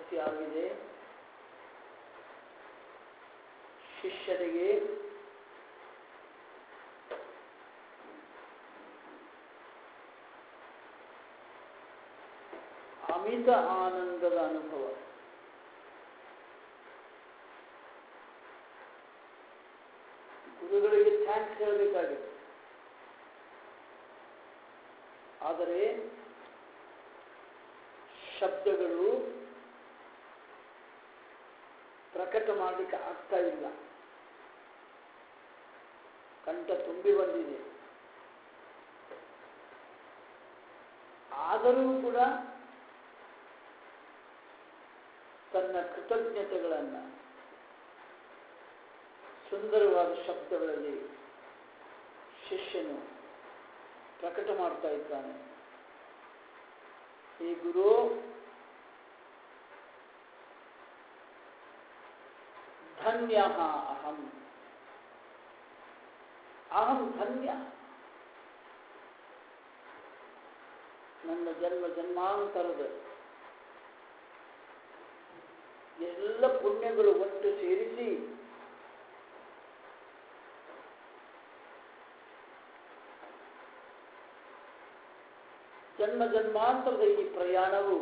ಪೂರ್ತಿ ಆಗಿದೆ ಶಿಷ್ಯರಿಗೆ ಅಮಿತ ಆನಂದದ ಅನುಭವ ಗುರುಗಳಿಗೆ ಥ್ಯಾಂಕ್ಸ್ ಹೇಳಬೇಕಾಗಿದೆ ಆದರೆ ಶಬ್ದಗಳು ಪ್ರಕಟ ಮಾಡಲಿಕ್ಕೆ ಆಗ್ತಾ ಇಲ್ಲ ಕಂಠ ತುಂಬಿ ಬಂದಿದೆ ಆದರೂ ಕೂಡ ತನ್ನ ಕೃತಜ್ಞತೆಗಳನ್ನು ಸುಂದರವಾದ ಶಬ್ದಗಳಲ್ಲಿ ಶಿಷ್ಯನು ಪ್ರಕಟ ಮಾಡ್ತಾ ಇದ್ದಾನೆ ಈ ಗುರು ಧನ್ಯ ಅಹಂ ಅಹಂ ಧನ್ಯ ನನ್ನ ಜನ್ಮ ಜನ್ಮಾಂತರದ ಎಲ್ಲ ಪುಣ್ಯಗಳು ಒಟ್ಟು ಸೇರಿಸಿ ಜನ್ಮ ಜನ್ಮಾಂತರದ ಈ ಪ್ರಯಾಣವು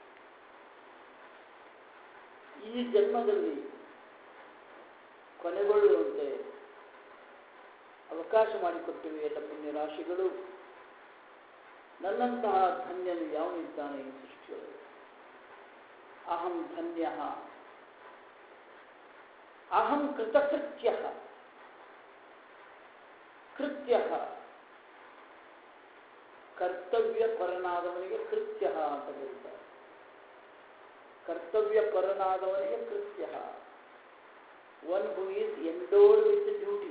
ಈ ಜನ್ಮದಲ್ಲಿ ಕೊನೆಗೊಳ್ಳುವಂತೆ ಅವಕಾಶ ಮಾಡಿಕೊಟ್ಟಿವೆ ಎಲ್ಲ ಪುಣ್ಯ ರಾಶಿಗಳು ನನ್ನಂತಹ ಧನ್ಯನು ಯಾವನಿದ್ದಾನೆ ಈ ಸೃಷ್ಟಿಯೊಳಗೆ ಅಹಂ ಧನ್ಯ ಅಹಂ ಕೃತಕೃತ್ಯ ಕೃತ್ಯ ಕರ್ತವ್ಯ ಪರನಾದವನಿಗೆ ಕೃತ್ಯ ಅಂತ ಹೇಳ್ತಾರೆ ಕರ್ತವ್ಯ ಪರನಾದವನಿಗೆ ಕೃತ್ಯ one who is endowed with duty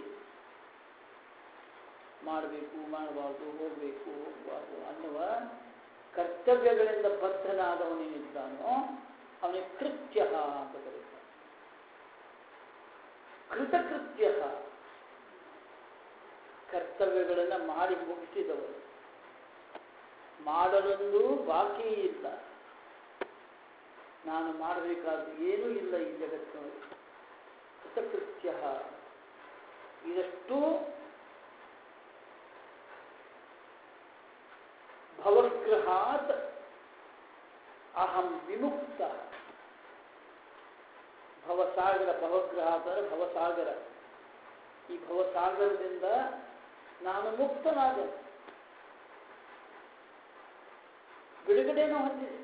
ಮಾಡಬೇಕು ಮಾಡಬಾರ್ದು ಹೋಗಬೇಕು ಹೋಗಬಾರ್ದು ಅನ್ನುವ ಕರ್ತವ್ಯಗಳಿಂದ ಬದ್ಧನಾದವನೇನಿದ್ದಾನೋ ಅವನಿಗೆ ಕೃತ್ಯ ಅಂತ ಕರೀತಾರೆ ಕೃತಕೃತ್ಯ ಕರ್ತವ್ಯಗಳನ್ನು ಮಾಡಿ ಮುಗಿಸಿದವರು ಮಾಡಲೊಂದು ಬಾಕಿ ಇಲ್ಲ ನಾನು ಮಾಡಬೇಕಾದ ಏನೂ ಇಲ್ಲ ಈ ಜಗತ್ತಿನಲ್ಲಿ ಕೃತಕೃತ್ಯ ಇದಷ್ಟು ಭವಗ್ರಹಾತ್ ಅಹಂ ವಿಮುಕ್ತ ಭವಸಾಗರ ಭವಗ್ರಹಾತ್ ಅಂದರೆ ಭವಸಾಗರ ಈ ಭವಸಾಗರದಿಂದ ನಾನು ಮುಕ್ತನಾದೆ ಬಿಡುಗಡೆನೂ ಹೊಂದಿದೆ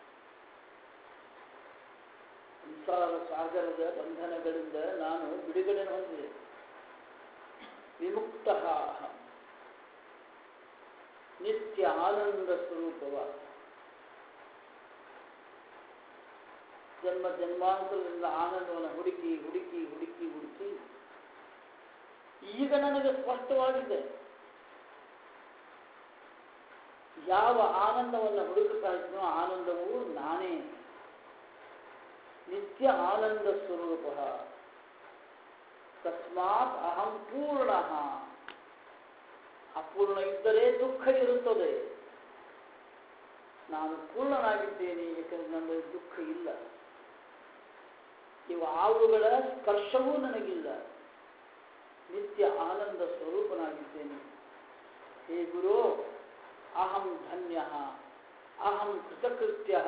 ಸಂಸಾರ ಸಾಗರದ ಬಂಧನಗಳಿಂದ ನಾನು ಬಿಡುಗಡೆನೂ ಹೊಂದಿದೆ ವಿಮುಕ್ತ ಅಹಂ ನಿತ್ಯ ಆನಂದ ಸ್ವರೂಪವ ಜನ್ಮ ಜನ್ಮಾಂತರದಿಂದ ಆನಂದವನ್ನು ಹುಡುಕಿ ಹುಡುಕಿ ಹುಡುಕಿ ಹುಡುಕಿ ಈಗ ನನಗೆ ಸ್ಪಷ್ಟವಾಗಿದೆ ಯಾವ ಆನಂದವನ್ನು ಹುಡುಕುತ್ತಾ ಇದ್ನೋ ಆನಂದವು ನಾನೇ ನಿತ್ಯ ಆನಂದ ಸ್ವರೂಪ ತಸ್ಮಾತ್ ಅಹಂ ಪೂರ್ಣ ಅಪೂರ್ಣ ಇದ್ದರೆ ದುಃಖ ಇರುತ್ತದೆ ನಾನು ಪೂರ್ಣನಾಗಿದ್ದೇನೆ ಏಕೆಂದರೆ ನನ್ನ ದುಃಖ ಇಲ್ಲ ಇವು ಆವುಗಳ ಸ್ಪರ್ಶವೂ ನನಗಿಲ್ಲ ನಿತ್ಯ ಆನಂದ ಸ್ವರೂಪನಾಗಿದ್ದೇನೆ ಹೇ ಗುರು ಅಹಂ ಧನ್ಯ ಅಹಂ ಕೃತಕೃತ್ಯ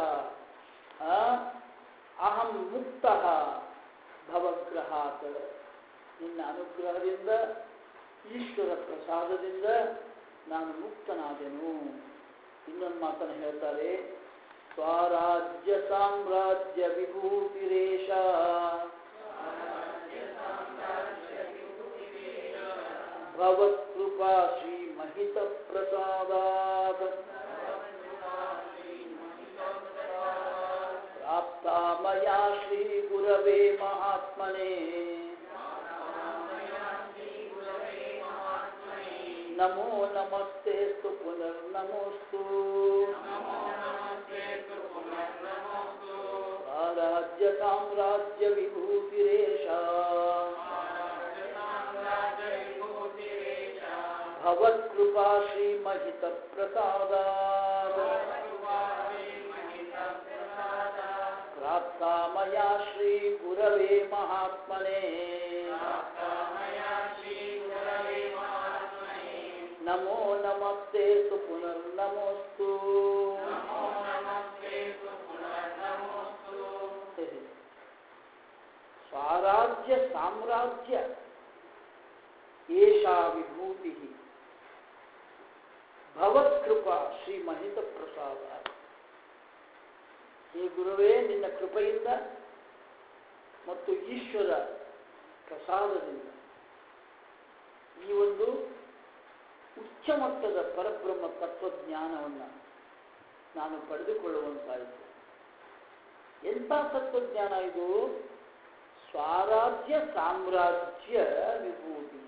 ಅಹಂ ಮುಕ್ತ ಭವಗ್ರಹಾತ್ ನಿನ್ನ ಅನುಗ್ರಹದಿಂದ ಈಶ್ವರ ಪ್ರಸಾದದಿಂದ ನಾನು ಮುಕ್ತನಾದೆನು ಇನ್ನೊಂದು ಮಾತನ್ನು ಹೇಳ್ತಾರೆ ಸ್ವರಾಜ್ಯ ಸಾಮ್ರಾಜ್ಯ ವಿಭೂತಿರೇಶ ಭವತ್ಕೃಪಾ ಶ್ರೀಮಹಿತ ಪ್ರಸಾದಾತ್ ಪ್ರಾಪ್ತ ಮಯಾ ಶ್ರೀ ಗುರವೇ ಮಹಾತ್ಮನೇ ನಮೋ ನಮಸ್ತೆಸ್ತು ಪುನರ್ನಮೋಸ್ತು ರಾಜ್ಯ ಸಾಮ್ರಾಜ್ಯ ವಿಭೂತಿರೇಶ ಭವತ್ಕೃಪಾ ಶ್ರೀಮಹಿತ ಪ್ರಸಾದ ಪ್ರಾಪ್ತಾಮಯ ಶ್ರೀ ಗುರವೇ ಮಹಾತ್ಮನೇ ನಮೋ ನಮಸ್ತೆ ಸು ಪುನರ್ನಮೋಸ್ತು ಸ್ವಾರಾಜ್ಯ ಸಾಮ್ರಾಜ್ಯ ಏಷಾ ವಿಭೂತಿ ಭವತ್ಕೃಪಾ ಶ್ರೀ ಮಹಿತ ಪ್ರಸಾದ ಹೇ ಗುರುವೇ ನಿನ್ನ ಕೃಪೆಯಿಂದ ಮತ್ತು ಈಶ್ವರ ಪ್ರಸಾದದಿಂದ ಈ ಒಂದು ಉಚ್ಚ ಮಟ್ಟದ ಪರಬ್ರಹ್ಮ ತತ್ವಜ್ಞಾನವನ್ನು ನಾನು ಪಡೆದುಕೊಳ್ಳುವಂತಾಯಿತು ಎಂಥ ತತ್ವಜ್ಞಾನ ಇದು ಸ್ವಾರಾಜ್ಯ ಸಾಮ್ರಾಜ್ಯ ವಿಭೂತಿ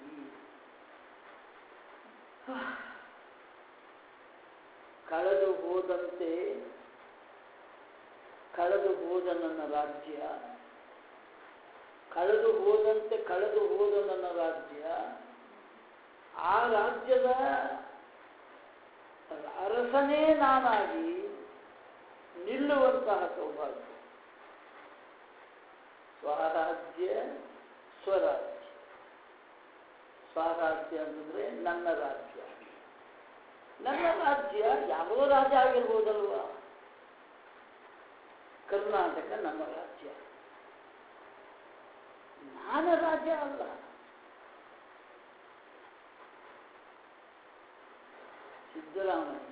ಕಳೆದು ಹೋದಂತೆ ಕಳೆದು ಹೋದ ನನ್ನ ರಾಜ್ಯ ಕಳೆದು ಹೋದಂತೆ ಕಳೆದು ಹೋದ ನನ್ನ ರಾಜ್ಯ ಆ ರಾಜ್ಯದ ಅರಸನೇ ನಾನಾಗಿ ನಿಲ್ಲುವಂತಹ ಸೌಭಾಗ್ಯ ಸ್ವರಾಜ್ಯ ಸ್ವರಾಜ್ಯ ಸ್ವರಾಜ್ಯ ಅಂತಂದ್ರೆ ನನ್ನ ರಾಜ್ಯ ನನ್ನ ರಾಜ್ಯ ಯಾವ ರಾಜ್ಯ ಆಗಿರ್ಬೋದಲ್ವಾ ಕರ್ನಾಟಕ ನಮ್ಮ ರಾಜ್ಯ ನಾನು ರಾಜ್ಯ ಅಲ್ಲ ಸಿದ್ದರಾಮಯ್ಯ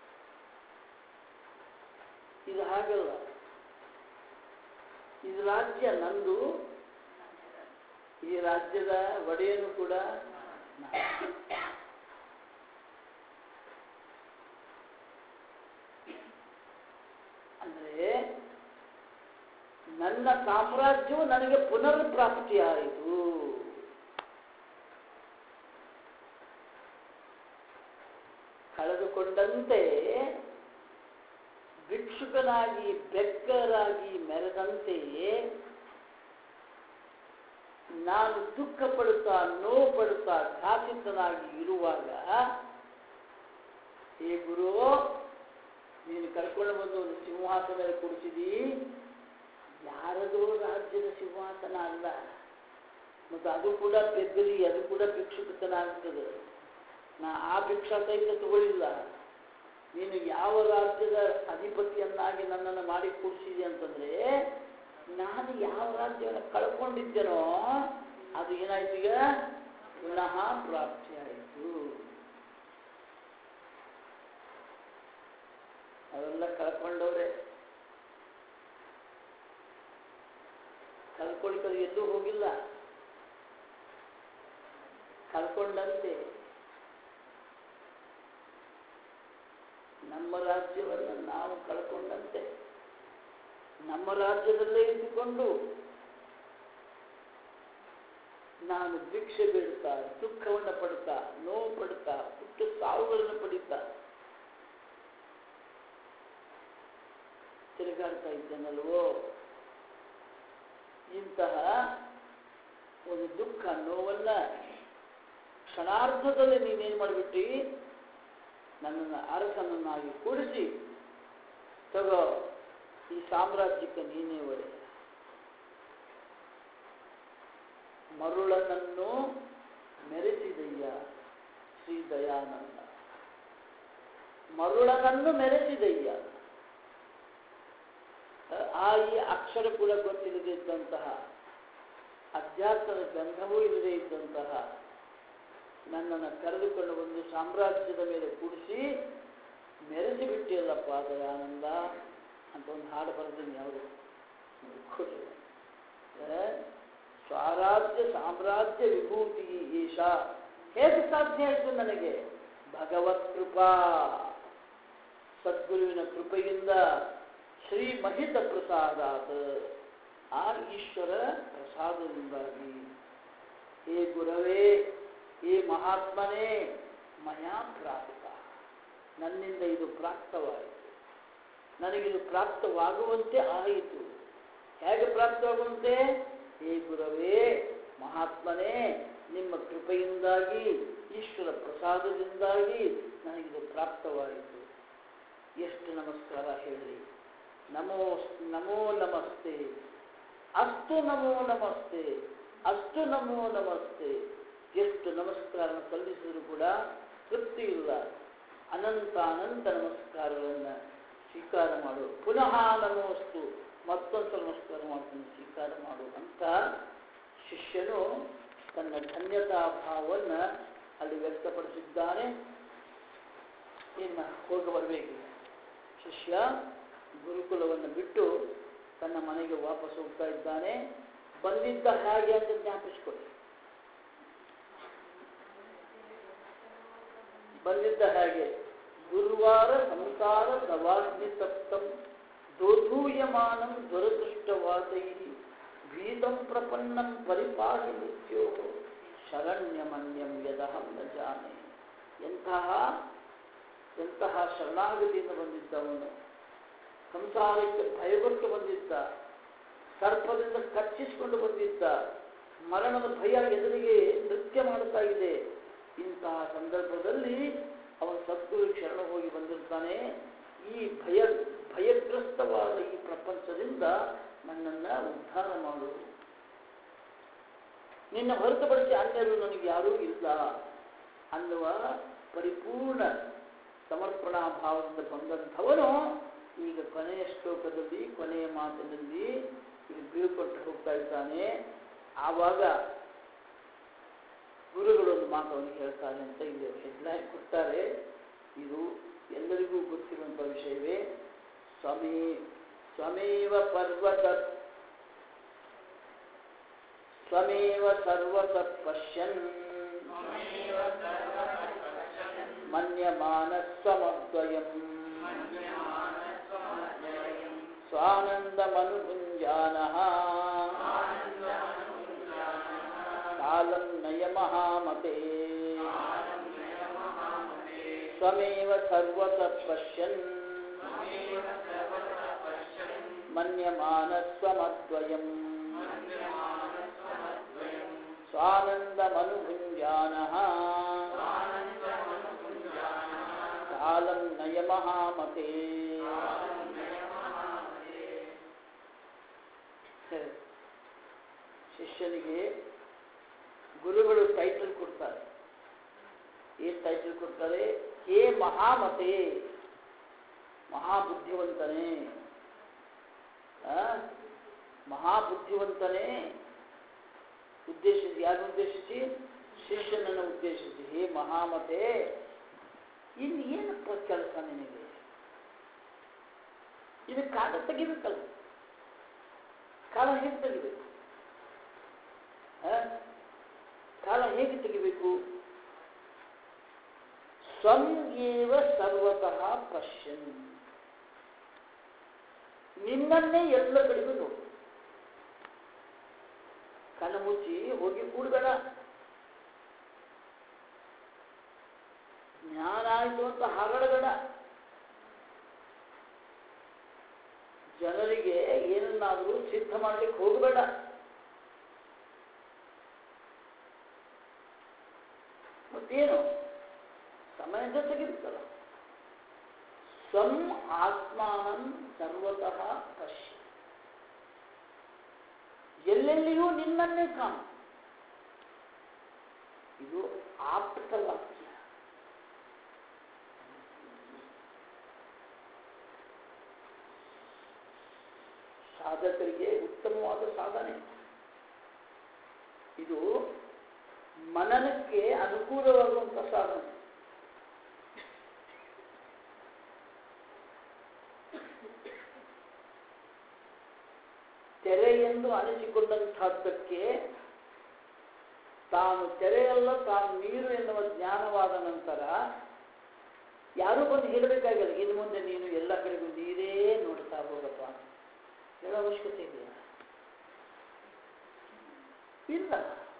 ಇದು ಹಾಗಲ್ಲ ಇದು ರಾಜ್ಯ ನಂದು ಈ ರಾಜ್ಯದ ಒಡೆಯನು ಕೂಡ ನಾನು. ಅಂದ್ರೆ ನನ್ನ ಸಾಮ್ರಾಜ್ಯವು ನನಗೆ ಪುನರ್ ಪ್ರಾಪ್ತಿಯಾಯಿತು ಕಳೆದುಕೊಂಡಂತೆ ಭಿಕ್ಷುಕನಾಗಿ ಬೆಕ್ಕರಾಗಿ ಮೆರೆದಂತೆಯೇ ನಾನು ದುಃಖ ಪಡುತ್ತಾ ನೋವು ಪಡುತ್ತಾ ಘಾಸಿತನಾಗಿ ಇರುವಾಗ ಹೇ ಗುರು ನೀನು ಕರ್ಕೊಂಡು ಬಂದು ಒಂದು ಸಿಂಹಾಸನ ಕುಡಿಸಿದಿ ಯಾರದೋ ರಾಜ್ಯದ ಸಿಂಹಾಸನ ಅಲ್ಲ ಮತ್ತು ಅದು ಕೂಡ ಬೆದ್ದಲಿ ಅದು ಕೂಡ ಭಿಕ್ಷುಕತನ ಆಗ್ತದೆ ನಾ ಆ ಭಿಕ್ಷಾ ಸಹಿತ ತಗೊಳ್ಳಿಲ್ಲ ನೀನು ಯಾವ ರಾಜ್ಯದ ಅಧಿಪತಿಯನ್ನಾಗಿ ನನ್ನನ್ನು ಮಾಡಿ ಕೂಡಿಸಿದೆ ಅಂತಂದ್ರೆ ನಾನು ಯಾವ ರಾಜ್ಯವನ್ನು ಕಳ್ಕೊಂಡಿದ್ದೇನೋ ಅದು ಏನಾಯ್ತು ಈಗ ಪುನಃ ಪ್ರಾಪ್ತಿಯಾಯಿತು ಅವೆಲ್ಲ ಕಳ್ಕೊಂಡವ್ರೆ ಕಳ್ಕೊಳ್ತಾರೆ ಎಲ್ಲೂ ಹೋಗಿಲ್ಲ ಕಳ್ಕೊಂಡಂತೆ ನಮ್ಮ ರಾಜ್ಯವನ್ನು ನಾವು ಕಳ್ಕೊಂಡಂತೆ ನಮ್ಮ ರಾಜ್ಯದಲ್ಲೇ ಇದ್ದುಕೊಂಡು ನಾನು ಭಿಕ್ಷೆ ಬೇಡುತ್ತಾ ದುಃಖವನ್ನು ಪಡುತ್ತಾ ನೋವು ಪಡುತ್ತಾ ಹುಟ್ಟು ಸಾವುಗಳನ್ನು ಪಡೀತಾ ತಿರುಗಾಡ್ತಾ ಇದ್ದೇನಲ್ವೋ ಇಂತಹ ಒಂದು ದುಃಖ ನೋವನ್ನ ಕ್ಷಣಾರ್ಧದಲ್ಲಿ ನೀನೇನು ಮಾಡಿಬಿಟ್ಟು ನನ್ನನ್ನು ಅರಸನನ್ನಾಗಿ ಕೂಡಿಸಿ ತಗೋ ಈ ಸಾಮ್ರಾಜ್ಯಕ್ಕೆ ನೀನೇ ಒಡೆ ಮರುಳನನ್ನು ಮೆರೆಸಿದಯ್ಯ ಶ್ರೀ ದಯಾನಂದ ಮರುಳನನ್ನು ಮೆರೆಸಿದಯ್ಯ ಆ ಈ ಅಕ್ಷರ ಕೂಡ ಗೊತ್ತಿಲ್ಲದೆ ಇದ್ದಂತಹ ಅಧ್ಯಾತ್ಮದ ಗಂಧವೂ ಇಲ್ಲದೆ ಇದ್ದಂತಹ ನನ್ನನ್ನು ಕರೆದುಕೊಂಡು ಒಂದು ಸಾಮ್ರಾಜ್ಯದ ಮೇಲೆ ಕೂಡಿಸಿ ಮೆರೆಸಿ ಬಿಟ್ಟಿಯಲ್ಲಪ್ಪ ದಯಾನಂದ ಅಂತ ಒಂದು ಹಾಡು ಬರೆದಿನಿ ಅವರು ಸ್ವರಾಜ್ಯ ಸಾಮ್ರಾಜ್ಯ ವಿಭೂತಿ ಈಶ ಹೇಗೆ ಸಾಧ್ಯ ಆಯಿತು ನನಗೆ ಭಗವತ್ ಕೃಪಾ ಸದ್ಗುರುವಿನ ಕೃಪೆಯಿಂದ ಶ್ರೀ ಮಹಿತ ಪ್ರಸಾದಾತ್ ಆ ಈಶ್ವರ ಪ್ರಸಾದದಿಂದಾಗಿ ಹೇ ಗುರವೇ ಹೇ ಮಹಾತ್ಮನೇ ಮಯಾ ಪ್ರಾಪ್ತ ನನ್ನಿಂದ ಇದು ಪ್ರಾಪ್ತವಾಯಿತು ನನಗಿದು ಪ್ರಾಪ್ತವಾಗುವಂತೆ ಆಯಿತು ಹೇಗೆ ಪ್ರಾಪ್ತವಾಗುವಂತೆ ಹೇ ಗುರವೇ ಮಹಾತ್ಮನೇ ನಿಮ್ಮ ಕೃಪೆಯಿಂದಾಗಿ ಈಶ್ವರ ಪ್ರಸಾದದಿಂದಾಗಿ ನನಗಿದು ಪ್ರಾಪ್ತವಾಯಿತು ಎಷ್ಟು ನಮಸ್ಕಾರ ಹೇಳಿ ನಮೋ ನಮೋ ನಮಸ್ತೆ ಅಷ್ಟು ನಮೋ ನಮಸ್ತೆ ಅಷ್ಟು ನಮೋ ನಮಸ್ತೆ ಎಷ್ಟು ನಮಸ್ಕಾರ ಸಲ್ಲಿಸಿದರೂ ಕೂಡ ತೃಪ್ತಿ ಇಲ್ಲ ಅನಂತ ಅನಂತ ನಮಸ್ಕಾರಗಳನ್ನು ಸ್ವೀಕಾರ ಮಾಡು ಪುನಃ ನಮೋಸ್ತು ಮತ್ತೊಂದು ಸಲ ನಮಸ್ಕಾರ ಮಾಡ್ತೀನಿ ಸ್ವೀಕಾರ ಮಾಡು ಅಂತ ಶಿಷ್ಯನು ತನ್ನ ಧನ್ಯತಾ ಭಾವವನ್ನು ಅಲ್ಲಿ ವ್ಯಕ್ತಪಡಿಸಿದ್ದಾನೆ ಇನ್ನು ಹೋಗಿ ಬರಬೇಕು ಶಿಷ್ಯ ಗುರುಕುಲವನ್ನು ಬಿಟ್ಟು ತನ್ನ ಮನೆಗೆ ವಾಪಸ್ ಹೋಗ್ತಾ ಇದ್ದಾನೆ ಬಂದಿದ್ದ ಹೇಗೆ ಅಂತ ಜ್ಞಾಪಿಸ್ಕೊಡಿ ಬಂದಿದ್ದ ಹೇಗೆ ಗುರುವಾರ ಸಂಸಾರ ದವಾಗ್ನಿ ತಪ್ತಂ ದೋಧೂಯಮಾನಂ ದುರದೃಷ್ಟವಾದೈ ಭೀತಂ ಪ್ರಪನ್ನಂ ಪರಿಪಾಹಿ ಮೃತ್ಯೋ ಶರಣ್ಯಮನ್ಯಂ ಯದಹಂ ನ ಜಾನೆ ಎಂತಹ ಎಂತಹ ಶರಣಾಗತಿಯಿಂದ ಬಂದಿದ್ದವನು ಸಂಸಾರಕ್ಕೆ ಭಯಗೊಟ್ಟು ಬಂದಿದ್ದ ಸರ್ಪದಿಂದ ಕಚ್ಚಿಸಿಕೊಂಡು ಬಂದಿದ್ದ ಮರಣದ ಭಯ ಎದುರಿಗೆ ನೃತ್ಯ ಮಾಡುತ್ತಾ ಇದೆ ಇಂತಹ ಸಂದರ್ಭದಲ್ಲಿ ಅವನು ಸದ್ಗುರು ಶರಣ ಹೋಗಿ ಬಂದಿರ್ತಾನೆ ಈ ಭಯ ಭಯಗ್ರಸ್ತವಾದ ಈ ಪ್ರಪಂಚದಿಂದ ನನ್ನನ್ನು ಉದ್ಧಾರ ಮಾಡು ನಿನ್ನ ಹೊರತುಪಡಿಸಿ ಅನ್ಯರು ನನಗೆ ಯಾರೂ ಇಲ್ಲ ಅನ್ನುವ ಪರಿಪೂರ್ಣ ಸಮರ್ಪಣಾ ಭಾವದಿಂದ ಬಂದಂಥವನು ಈಗ ಕೊನೆಯ ಶ್ಲೋಕದಲ್ಲಿ ಕೊನೆಯ ಮಾತಿನಲ್ಲಿ ಇಲ್ಲಿ ಬೀಳ್ಕೊಟ್ಟು ಹೋಗ್ತಾ ಇದ್ದಾನೆ ಆವಾಗ ಗುರುಗಳು ಒಂದು ಮಾತು ಅವನಿಗೆ ಹೇಳ್ತಾರೆ ಅಂತ ಇಲ್ಲಿ ಹೆಡ್ಲೈನ್ ಕೊಡ್ತಾರೆ ಇದು ಎಲ್ಲರಿಗೂ ಗೊತ್ತಿರುವಂಥ ವಿಷಯವೇ ಸ್ವಮೇ ಸ್ವಮೇವ ಪರ್ವತ ಸ್ವಮೇವ ಸರ್ವತಃ ಪಶ್ಯನ್ ಮನ್ಯಮಾನಸ್ವಮದ್ವಯಂ स्वानन्दमनुभुञ्जानः कालं नयमहामते स्वमेव सर्वतः पश्यन् मन्यमानस्वमद्वयम् स्वानन्दमनुभुञ्जानः कालं नयमहामते ಶಿಷ್ಯನಿಗೆ ಗುರುಗಳು ಟೈಟಲ್ ಕೊಡ್ತಾರೆ ಏನ್ ಟೈಟಲ್ ಕೊಡ್ತಾರೆ ಹೇ ಮಹಾಮತೆ ಮಹಾಬುದ್ಧಿವಂತನೇ ಆ? ಮಹಾಬುದ್ಧಿವಂತನೇ ಉದ್ದೇಶಿಸಿ ಯಾರು ಉದ್ದೇಶಿಸಿ ಶಿಷ್ಯನನ್ನು ಉದ್ದೇಶಿಸಿ ಹೇ ಮಹಾಮತೆ ಇನ್ನು ಏನಪ್ಪ ಕೆಲಸ ನಿನಗೆ ಇದು ಕಾಲ ತೆಗಿಬೇಕಲ್ಲ ಕಾಲ ಹೇಗೆ ತೆಗಿಬೇಕು ಆ? ಕಾಲ ಹೇಗೆ ತೆಗಿಬೇಕು ಸ್ವಂ ಏವ ಸರ್ವತಃ ಪಶ್ಯನ್ ನಿನ್ನನ್ನೇ ಎಲ್ಲ ಕಡೆಗೂ ನೋಡು ಕಣ್ಣ ಮುಚ್ಚಿ ಹೋಗಿ ಕೂಡಬೇಡ ಜ್ಞಾನ ಆಯಿತು ಅಂತ ಹಾರಾಡಬೇಡ ಜನರಿಗೆ ಏನನ್ನಾದರೂ ಸಿದ್ಧ ಮಾಡ್ಲಿಕ್ಕೆ ಹೋಗಬೇಡ ಮತ್ತೇನು ಸಮಯದ ತೆಗಿಬೇಕಲ್ಲ ಸ್ವಂ ಆತ್ಮಾನಂ ಸರ್ವತಃ ಪಶ್ಯ ಎಲ್ಲೆಲ್ಲಿಯೂ ನಿನ್ನನ್ನೇ ಕಾಣು ಇದು ಆಪ್ತ ವಾಕ್ಯ ಸಾಧಕರಿಗೆ ಉತ್ತಮವಾದ ಸಾಧನೆ ಇದು ಮನನಕ್ಕೆ ಅನುಕೂಲವಾಗುವಂಥ ಸಾಧನೆ ತೆರೆ ಎಂದು ಅನಿಸಿಕೊಂಡಂತಹದ್ದಕ್ಕೆ ತಾನು ತೆರೆಯಲ್ಲ ತಾನು ನೀರು ಎನ್ನುವ ಜ್ಞಾನವಾದ ನಂತರ ಯಾರೂ ಬಂದು ಹೇಳಬೇಕಾಗಿಲ್ಲ ಇನ್ನು ಮುಂದೆ ನೀನು ಎಲ್ಲ ಕಡೆಗೂ ನೀರೇ ನೋಡ್ತಾ ಹೋಗಪ್ಪ ಹೇಳೋ ಅವಶ್ಯಕತೆ ಇದೆಯಾ ಇಲ್ಲ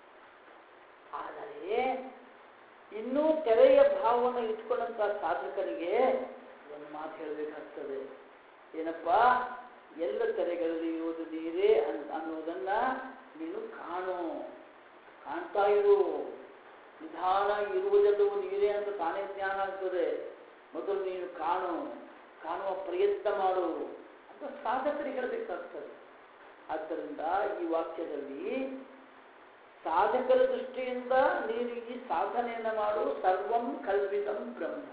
ಆದರೆ ಇನ್ನೂ ತೆರೆಯ ಭಾವವನ್ನು ಇಟ್ಕೊಂಡಂತ ಸಾಧಕರಿಗೆ ಒಂದು ಮಾತು ಹೇಳಬೇಕಾಗ್ತದೆ ಏನಪ್ಪ ಎಲ್ಲ ತೆರೆಗಳಲ್ಲಿ ಇರುವುದು ನೀರೇ ಅನ್ ಅನ್ನೋದನ್ನ ನೀನು ಕಾಣು ಕಾಣ್ತಾ ಇರು ನಿಧಾನ ಇರುವುದೆಲ್ಲವೂ ನೀರೇ ಅಂತ ತಾನೇ ಜ್ಞಾನ ಆಗ್ತದೆ ಮೊದಲು ನೀನು ಕಾಣು ಕಾಣುವ ಪ್ರಯತ್ನ ಮಾಡು ಅದು ಸಾಧಕರಿಗೆ ಹೇಳಬೇಕಾಗ್ತದೆ ಆದ್ದರಿಂದ ಈ ವಾಕ್ಯದಲ್ಲಿ ಸಾಧಕರ ದೃಷ್ಟಿಯಿಂದ ನೀನು ಈ ಸಾಧನೆಯನ್ನು ಮಾಡು ಸರ್ವಂ ಕಲ್ವಿದಂ ಬ್ರಹ್ಮ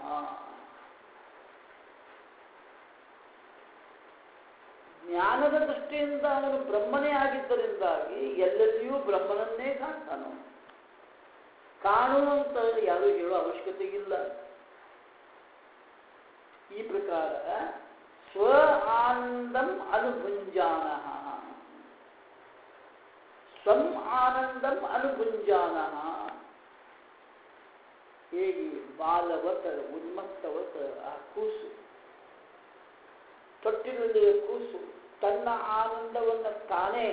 ಜ್ಞಾನದ ದೃಷ್ಟಿಯಿಂದ ಅವನು ಬ್ರಹ್ಮನೇ ಆಗಿದ್ದರಿಂದಾಗಿ ಎಲ್ಲೆಲ್ಲಿಯೂ ಬ್ರಹ್ಮನನ್ನೇ ಕಾಣ್ತಾನು ಕಾಣುವಂತ ಯಾರು ಹೇಳೋ ಅವಶ್ಯಕತೆ ಇಲ್ಲ ಈ ಪ್ರಕಾರ ಸ್ವ ಆನಂದಂ ಅನುಭುಂಜಾನ ಸ್ವಂ ಆನಂದಂ ಅನುಭುಂಜಾನ ಹೇಗೆ ಬಾಲವತ ಉನ್ಮತ್ತವತ ಆ ಕೂಸು ತೊಟ್ಟಿಲಲ್ಲಿಯ ಕೂಸು ತನ್ನ ಆನಂದವನ್ನು ತಾನೇ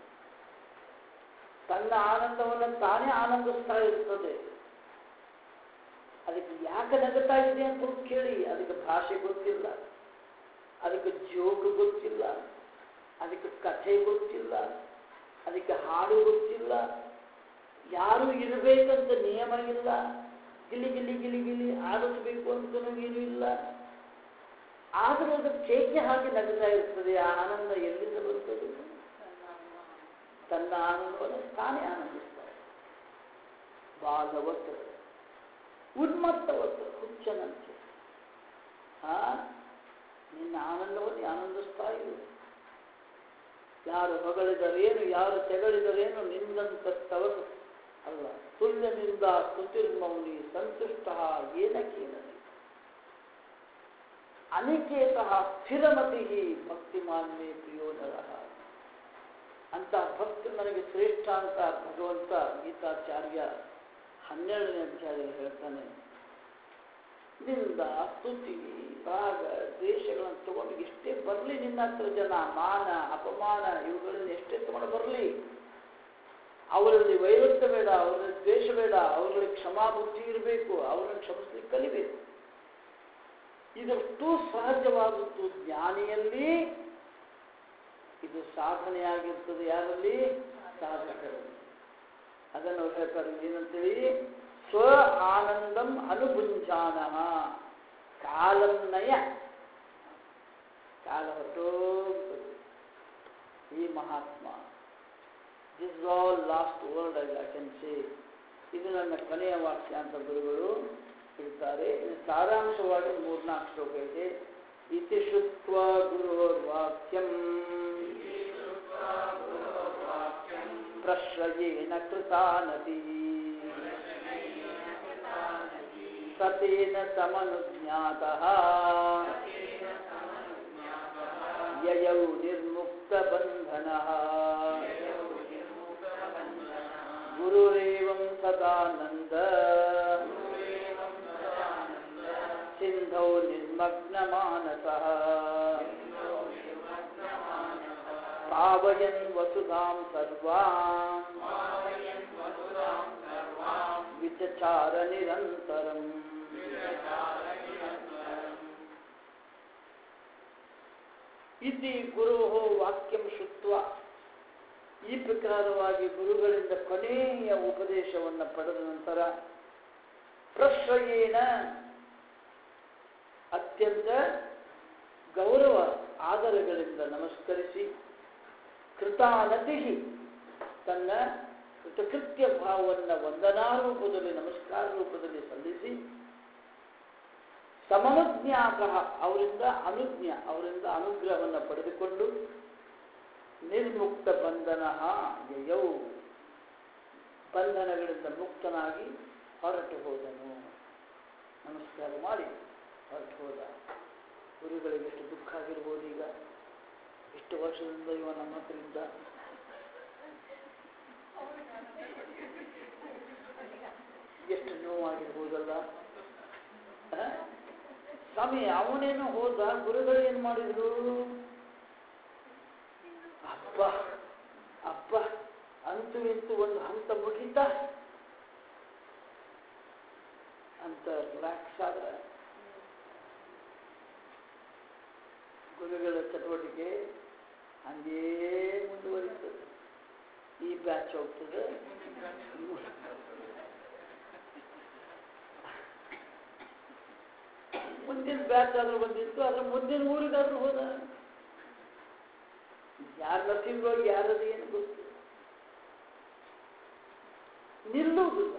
ತನ್ನ ಆನಂದವನ್ನು ತಾನೇ ಆನಂದಿಸ್ತಾ ಇರ್ತದೆ ಅದಕ್ಕೆ ಯಾಕೆ ನಗುತ್ತಾ ಇದೆ ಅಂತ ಕೇಳಿ ಅದಕ್ಕೆ ಭಾಷೆ ಗೊತ್ತಿಲ್ಲ ಅದಕ್ಕೆ ಜೋಕ್ ಗೊತ್ತಿಲ್ಲ ಅದಕ್ಕೆ ಕಥೆ ಗೊತ್ತಿಲ್ಲ ಅದಕ್ಕೆ ಹಾಡು ಗೊತ್ತಿಲ್ಲ ಯಾರು ಇರಬೇಕಂತ ನಿಯಮ ಇಲ್ಲ ಗಿಲಿ ಗಿಲಿ ಗಿಲಿ ಗಿಲಿ ಆಡಿಸ್ಬೇಕು ಅಂತನೂ ಏನೂ ಇಲ್ಲ ಆದರೂ ಅದು ಚೇಕೆ ಹಾಗೆ ನಗುತ್ತಾ ಇರ್ತದೆ ಆ ಆನಂದ ಎಲ್ಲಿಂದ ಬರುತ್ತದೆ ತನ್ನ ಆನಂದವನ್ನು ತಾನೇ ಆನಂದಿಸ್ತಾರೆ ಬಾಲವತ್ತು ಉನ್ಮತ್ತವತ್ತು ಹುಚ್ಚನಂತೆ ಆ ನಿನ್ನ ಆನಂದವನ್ನು ಆನಂದಿಸ್ತಾ ಇರು ಯಾರು ಹೊಗಳಿದರೇನು ಯಾರು ತೆಗಳಿದರೇನು ನಿಂದಂತವನು ಅಲ್ಲ ತುಲ್ಯನಿಂದ ಸ್ತುತಿರ್ಮೌನಿ ಸಂತುಷ್ಟ ಏನಕೇನದಿ ಅನಿಕೇತ ಸ್ಥಿರಮತಿ ಭಕ್ತಿಮಾನ್ಯೇ ಪ್ರಿಯೋನರ ಅಂತ ಭಕ್ತಿ ನನಗೆ ಶ್ರೇಷ್ಠ ಅಂತ ಭಗವಂತ ಗೀತಾಚಾರ್ಯ ಹನ್ನೆರಡನೇ ಅಧ್ಯಾಯದಲ್ಲಿ ಹೇಳ್ತಾನೆ ನಿಂದ ಸ್ತುತಿ ರಾಗ ದ್ವೇಷಗಳನ್ನು ತಗೊಂಡು ಎಷ್ಟೇ ಬರಲಿ ನಿನ್ನ ಹತ್ರ ಜನ ಮಾನ ಅಪಮಾನ ಇವುಗಳನ್ನ ಎಷ್ಟೇ ತಗೊಂಡು ಬರಲಿ ಅವರಲ್ಲಿ ವೈರುಧ್ಯ ಬೇಡ ಅವರಲ್ಲಿ ದ್ವೇಷ ಬೇಡ ಅವರಲ್ಲಿ ಕ್ಷಮಾಬುದ್ಧಿ ಇರಬೇಕು ಅವರನ್ನು ಕ್ಷಮಿಸ್ಲಿಕ್ಕೆ ಕಲಿಬೇಕು ಇದಷ್ಟು ಸಹಜವಾದದ್ದು ಜ್ಞಾನಿಯಲ್ಲಿ ಇದು ಸಾಧನೆಯಾಗಿರ್ತದೆ ಯಾರಲ್ಲಿ ಸಾಧಕರಲ್ಲಿ ಅದನ್ನು ಅವ್ರು ಹೇಳ್ತಾರೆ ಏನಂತೇಳಿ ಸ್ವ ಆನಂದಂ ಅನುಭುಂಜಾನ ಕಾಲನ್ನಯ ಕಾಲ ಹೊರಟೋಗ್ತದೆ ಈ ಮಹಾತ್ಮ this all last word I can say ಇದು ನನ್ನ ಕೊನೆಯ ವಾಕ್ಯ ಅಂತ ಗುರುಗಳು ಹೇಳ್ತಾರೆ ಇದು ಸಾರಾಂಶವಾಗಿ ಮೂರ್ನಾಲ್ಕು ಶ್ಲೋಕ ಇದೆ ಇತಿ ಶುತ್ವ ಗುರೋರ್ವಾಕ್ಯಂ ಪ್ರಶ್ರಯೇನ ಕೃತಾ ನದಿ ಸತೇನ ಸಮನುಜ್ಞಾತಃ ಯಯೌ ನಿರ್ಮುಕ್ತ ಬಂಧನಃ ಗುರುರೇವಂ ಸದಾನಂದ ಸಿಂಧೌ ನಿರ್ಮಗ್ನ ಮಾನಸಃ ಪಾವಯನ್ ವಸುಧಾಂ ಸರ್ವಾಂ ವಿಚಚಾರ ನಿರಂತರಂ ಇತಿ ಗುರು ವಾಕ್ಯಂ ಶುತ್ವ ಈ ಪ್ರಕಾರವಾಗಿ ಗುರುಗಳಿಂದ ಕೊನೆಯ ಉಪದೇಶವನ್ನು ಪಡೆದ ನಂತರ ಪ್ರಶ್ರಯೇನ ಅತ್ಯಂತ ಗೌರವ ಆದರಗಳಿಂದ ನಮಸ್ಕರಿಸಿ ಕೃತಾನತಿ ತನ್ನ ಕೃತಕೃತ್ಯ ಭಾವವನ್ನು ವಂದನಾ ರೂಪದಲ್ಲಿ ನಮಸ್ಕಾರ ರೂಪದಲ್ಲಿ ಸಲ್ಲಿಸಿ ಸಮನುಜ್ಞಾತ ಅವರಿಂದ ಅನುಜ್ಞ ಅವರಿಂದ ಅನುಗ್ರಹವನ್ನು ಪಡೆದುಕೊಂಡು ನಿರ್ಮುಕ್ತ ಬಂಧನ ಯಯೌ ಬಂಧನಗಳಿಂದ ಮುಕ್ತನಾಗಿ ಹೊರಟು ಹೋದನು ನಮಸ್ಕಾರ ಮಾಡಿ ಹೊರಟು ಹೋದ ಗುರುಗಳಿಗೆ ಎಷ್ಟು ದುಃಖ ಆಗಿರ್ಬೋದು ಈಗ ಎಷ್ಟು ವರ್ಷದಿಂದ ಇವ ನಮ್ಮ ಹತ್ರ ಇದ್ದ ಎಷ್ಟು ನೋವಾಗಿರ್ಬೋದಲ್ಲ ಆ? ಸ್ವಾಮಿ ಅವನೇನು ಹೋದ ಗುರುಗಳು ಏನು ಮಾಡಿದ್ರು ಅಪ್ಪ ಅಪ್ಪ ಅಂತೂ ಇಂತೂ ಒಂದು ಹಂತ ಮುಗಿತ ಅಂತ ರಿಲ್ಯಾಕ್ಸ್ ಆದ್ರೆ ಗುರುಗಳ ಚಟುವಟಿಕೆ ಹಂಗೇ ಮುಂದುವರಿತದೆ ಈ ಬ್ಯಾಚ್ ಹೋಗ್ತದೆ ಮುಂದಿನ ಬ್ಯಾಚ್ ಆದ್ರೂ ಬಂದಿತ್ತು ಅದ್ರ ಮುಂದಿನ ಊರಿಗಾದ್ರೂ ಹೋದ ಯಾರ ನಸೀಬ್ರೊಳಗೆ ಯಾರದು ಏನು ಗೊತ್ತಿಲ್ಲ ನಿಲ್ಲುವುದಿಲ್ಲ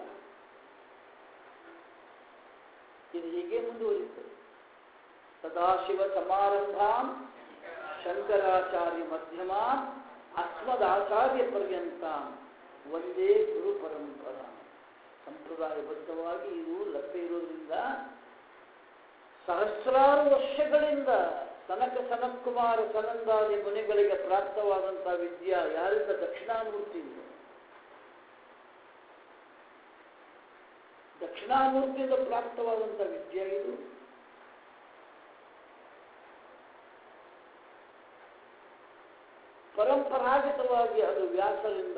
ಇದು ಹೀಗೆ ಮುಂದುವರಿಯುತ್ತದೆ ಸದಾಶಿವ ಸಮಾರಂಭಾಂ ಶಂಕರಾಚಾರ್ಯ ಮಧ್ಯಮಾನ್ ಅಸ್ಮದಾಚಾರ್ಯ ಪರ್ಯಂತ ಒಂದೇ ಗುರು ಪರಂಪರ ಸಂಪ್ರದಾಯಬದ್ಧವಾಗಿ ಇದು ಲಭ್ಯ ಇರೋದ್ರಿಂದ ಸಹಸ್ರಾರು ವರ್ಷಗಳಿಂದ ಸನಕ ಸನತ್ಕುಮಾರ ಸನಂದಾದಿ ಮುನಿಗಳಿಗೆ ಪ್ರಾಪ್ತವಾದಂಥ ವಿದ್ಯಾ ಯಾರಿಂದ ದಕ್ಷಿಣಾಮೂರ್ತಿಯಿಂದ ದಕ್ಷಿಣಾಮೂರ್ತಿಯಿಂದ ಪ್ರಾಪ್ತವಾದಂಥ ವಿದ್ಯೆ ಇದು ಪರಂಪರಾಗತವಾಗಿ ಅದು ವ್ಯಾಸರಿಂದ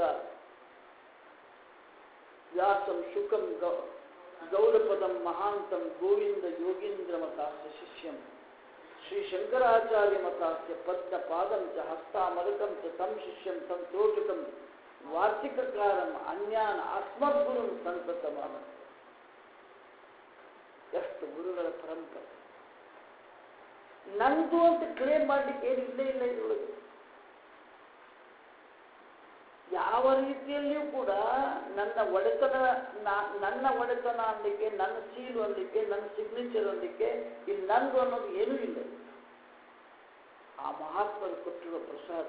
ವ್ಯಾಸಂ ಶುಕಂ ಗೌ ಗೌರಪದಂ ಮಹಾಂತಂ ಗೋವಿಂದ ಯೋಗೀಂದ್ರ ಮತಾಸ್ಯ ಶಿಷ್ಯಂ ಶ್ರೀ ಶಂಕರಾಚಾರ್ಯ ಮತಾಸ್ಯ ಪದ್ಮ ಪಾದಂ ಚ ಹಸ್ತಾಮರಕಂ ಚ ತಂ ಶಿಷ್ಯಂ ತಂ ತ್ರೋಟಕಂ ವಾರ್ತಿಕಕಾರಂ ಅನ್ಯಾನ್ ಅಸ್ಮದ್ಗುರುಂ ಸಂತತಮಾನ ಎಷ್ಟು ಗುರುಗಳ ಪರಂಪರೆ ನಂದು ಅಂತ ಕ್ಲೇಮ್ ಮಾಡ್ಲಿಕ್ಕೆ ಏನು ಇಲ್ಲೇ ಇಲ್ಲ ಇದರೊಳಗೆ ಯಾವ ರೀತಿಯಲ್ಲಿಯೂ ಕೂಡ ನನ್ನ ಒಡೆತನ ನಾ- ನನ್ನ ಒಡೆತನ ಅನ್ನಲಿಕ್ಕೆ ನನ್ನ ಸೀಲು ಅನ್ನಲಿಕ್ಕೆ ನನ್ನ ಸಿಗ್ನೇಚರ್ ಅನ್ನಲಿಕ್ಕೆ ಇಲ್ಲಿ ನಂದು ಅನ್ನೋದು ಏನೂ ಇಲ್ಲ ಆ ಮಹಾತ್ಮರು ಕೊಟ್ಟಿರುವ ಪ್ರಸಾದ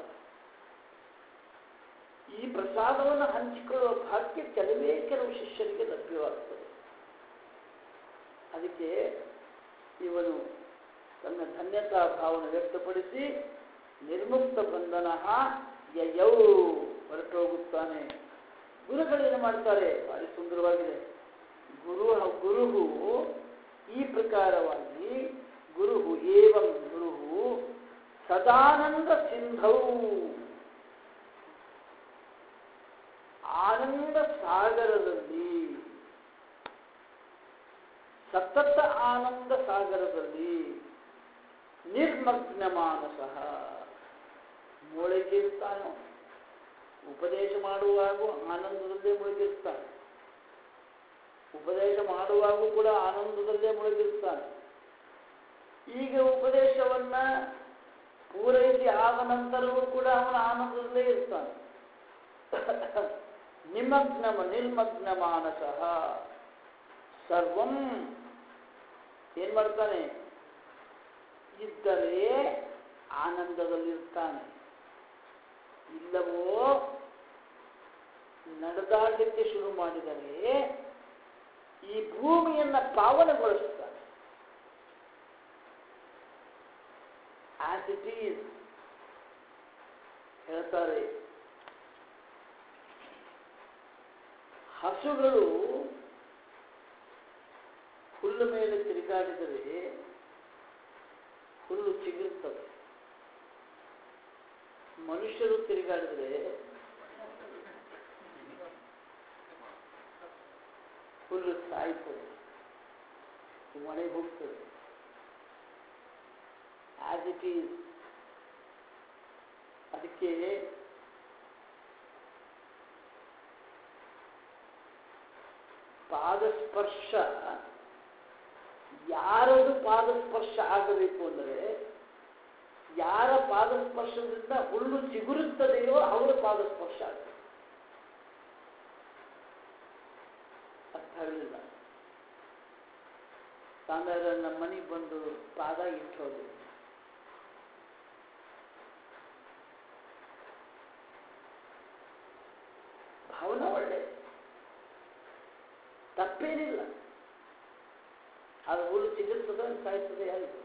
ಈ ಪ್ರಸಾದವನ್ನು ಹಂಚಿಕೊಳ್ಳುವ ಭಾಗ್ಯ ಕೆಲವೇ ಕೆಲವು ಶಿಷ್ಯರಿಗೆ ಲಭ್ಯವಾಗ್ತದೆ ಅದಕ್ಕೆ ಇವನು ತನ್ನ ಧನ್ಯತಾ ಭಾವನೆ ವ್ಯಕ್ತಪಡಿಸಿ ನಿರ್ಮುಕ್ತ ಬಂಧನ ಯಯೌ ಹೊರಟೋಗುತ್ತಾನೆ ಗುರುಗಳೇನು ಮಾಡ್ತಾರೆ ಭಾರಿ ಸುಂದರವಾಗಿದೆ ಗುರು ಗುರುಹು ಈ ಪ್ರಕಾರವಾಗಿ ಗುರುಹು ಏವಂ ಗುರುಹು ಸದಾನಂದ ಸಿಂಧೌ ಆನಂದ ಸಾಗರದಲ್ಲಿ ಸತತ ಆನಂದ ಸಾಗರದಲ್ಲಿ ನಿರ್ಮಗ್ನ ಮಾನಸಃ ಮುಳುಗಿರ್ತಾನೋ ಉಪದೇಶ ಮಾಡುವಾಗೂ ಆನಂದದಲ್ಲೇ ಮುಳುಗಿರ್ತಾನೆ ಉಪದೇಶ ಮಾಡುವಾಗೂ ಕೂಡ ಆನಂದದಲ್ಲೇ ಮುಳುಗಿರ್ತಾನೆ ಈಗ ಉಪದೇಶವನ್ನ ಪೂರೈಸಿ ಆದ ನಂತರವೂ ಕೂಡ ಅವನ ಆನಂದದಲ್ಲೇ ಇರ್ತಾನೆ ನಿಮಗ್ನ ನಿರ್ಮಗ್ನ ಮಾನಸಃ ಸರ್ವಂ ಏನ್ ಮಾಡ್ತಾನೆ ಇದ್ದರೆ ಆನಂದದಲ್ಲಿರ್ತಾನೆ ಇಲ್ಲವೋ ನಡೆದಾಡಲಿಕ್ಕೆ ಶುರು ಮಾಡಿದರೆ ಈ ಭೂಮಿಯನ್ನ ಪಾವನಗೊಳಿಸುತ್ತಾನೆ ಆಸ್ ಇಟ್ ಈಸ್ ಹೇಳ್ತಾರೆ ಹಸುಗಳು ಹುಲ್ಲು ಮೇಲೆ ತಿರುಗಾಡಿದರೆ ಹುಲ್ಲು ಚಿಗುರ್ತವೆ ಮನುಷ್ಯರು ತಿರುಗಾಡಿದ್ರೆ ಹುಲ್ಲು ಸಾಯ್ತದೆ ಮಳೆ ಹೋಗ್ತದೆ ಆಸ್ ಇಟ್ ಈಸ್ ಅದಕ್ಕೆ ಪಾದಸ್ಪರ್ಶ ಯಾರದು ಪಾದಸ್ಪರ್ಶ ಆಗಬೇಕು ಅಂದರೆ ಯಾರ ಪಾದಸ್ಪರ್ಶದಿಂದ ಹುಲ್ಲು ಚಿಗುರುತ್ತದೆಯೋ ಅವರ ಪಾದಸ್ಪರ್ಶ ಆಗ್ತದೆ ಅರ್ಥವಿಲ್ಲ ಆಮೇಲೆ ನಮ್ಮ ಮನೆಗೆ ಬಂದು ಪಾದ ಇಟ್ಟು ಹೋಗಿ ಭಾವನೆ ಒಳ್ಳೆ ತಪ್ಪೇನಿಲ್ಲ ಅದು ಹುಲ್ಲು ಚಿಗುರ್ತದೆ ಸಾಯ್ತದೆ ಯಾರಿಗೂ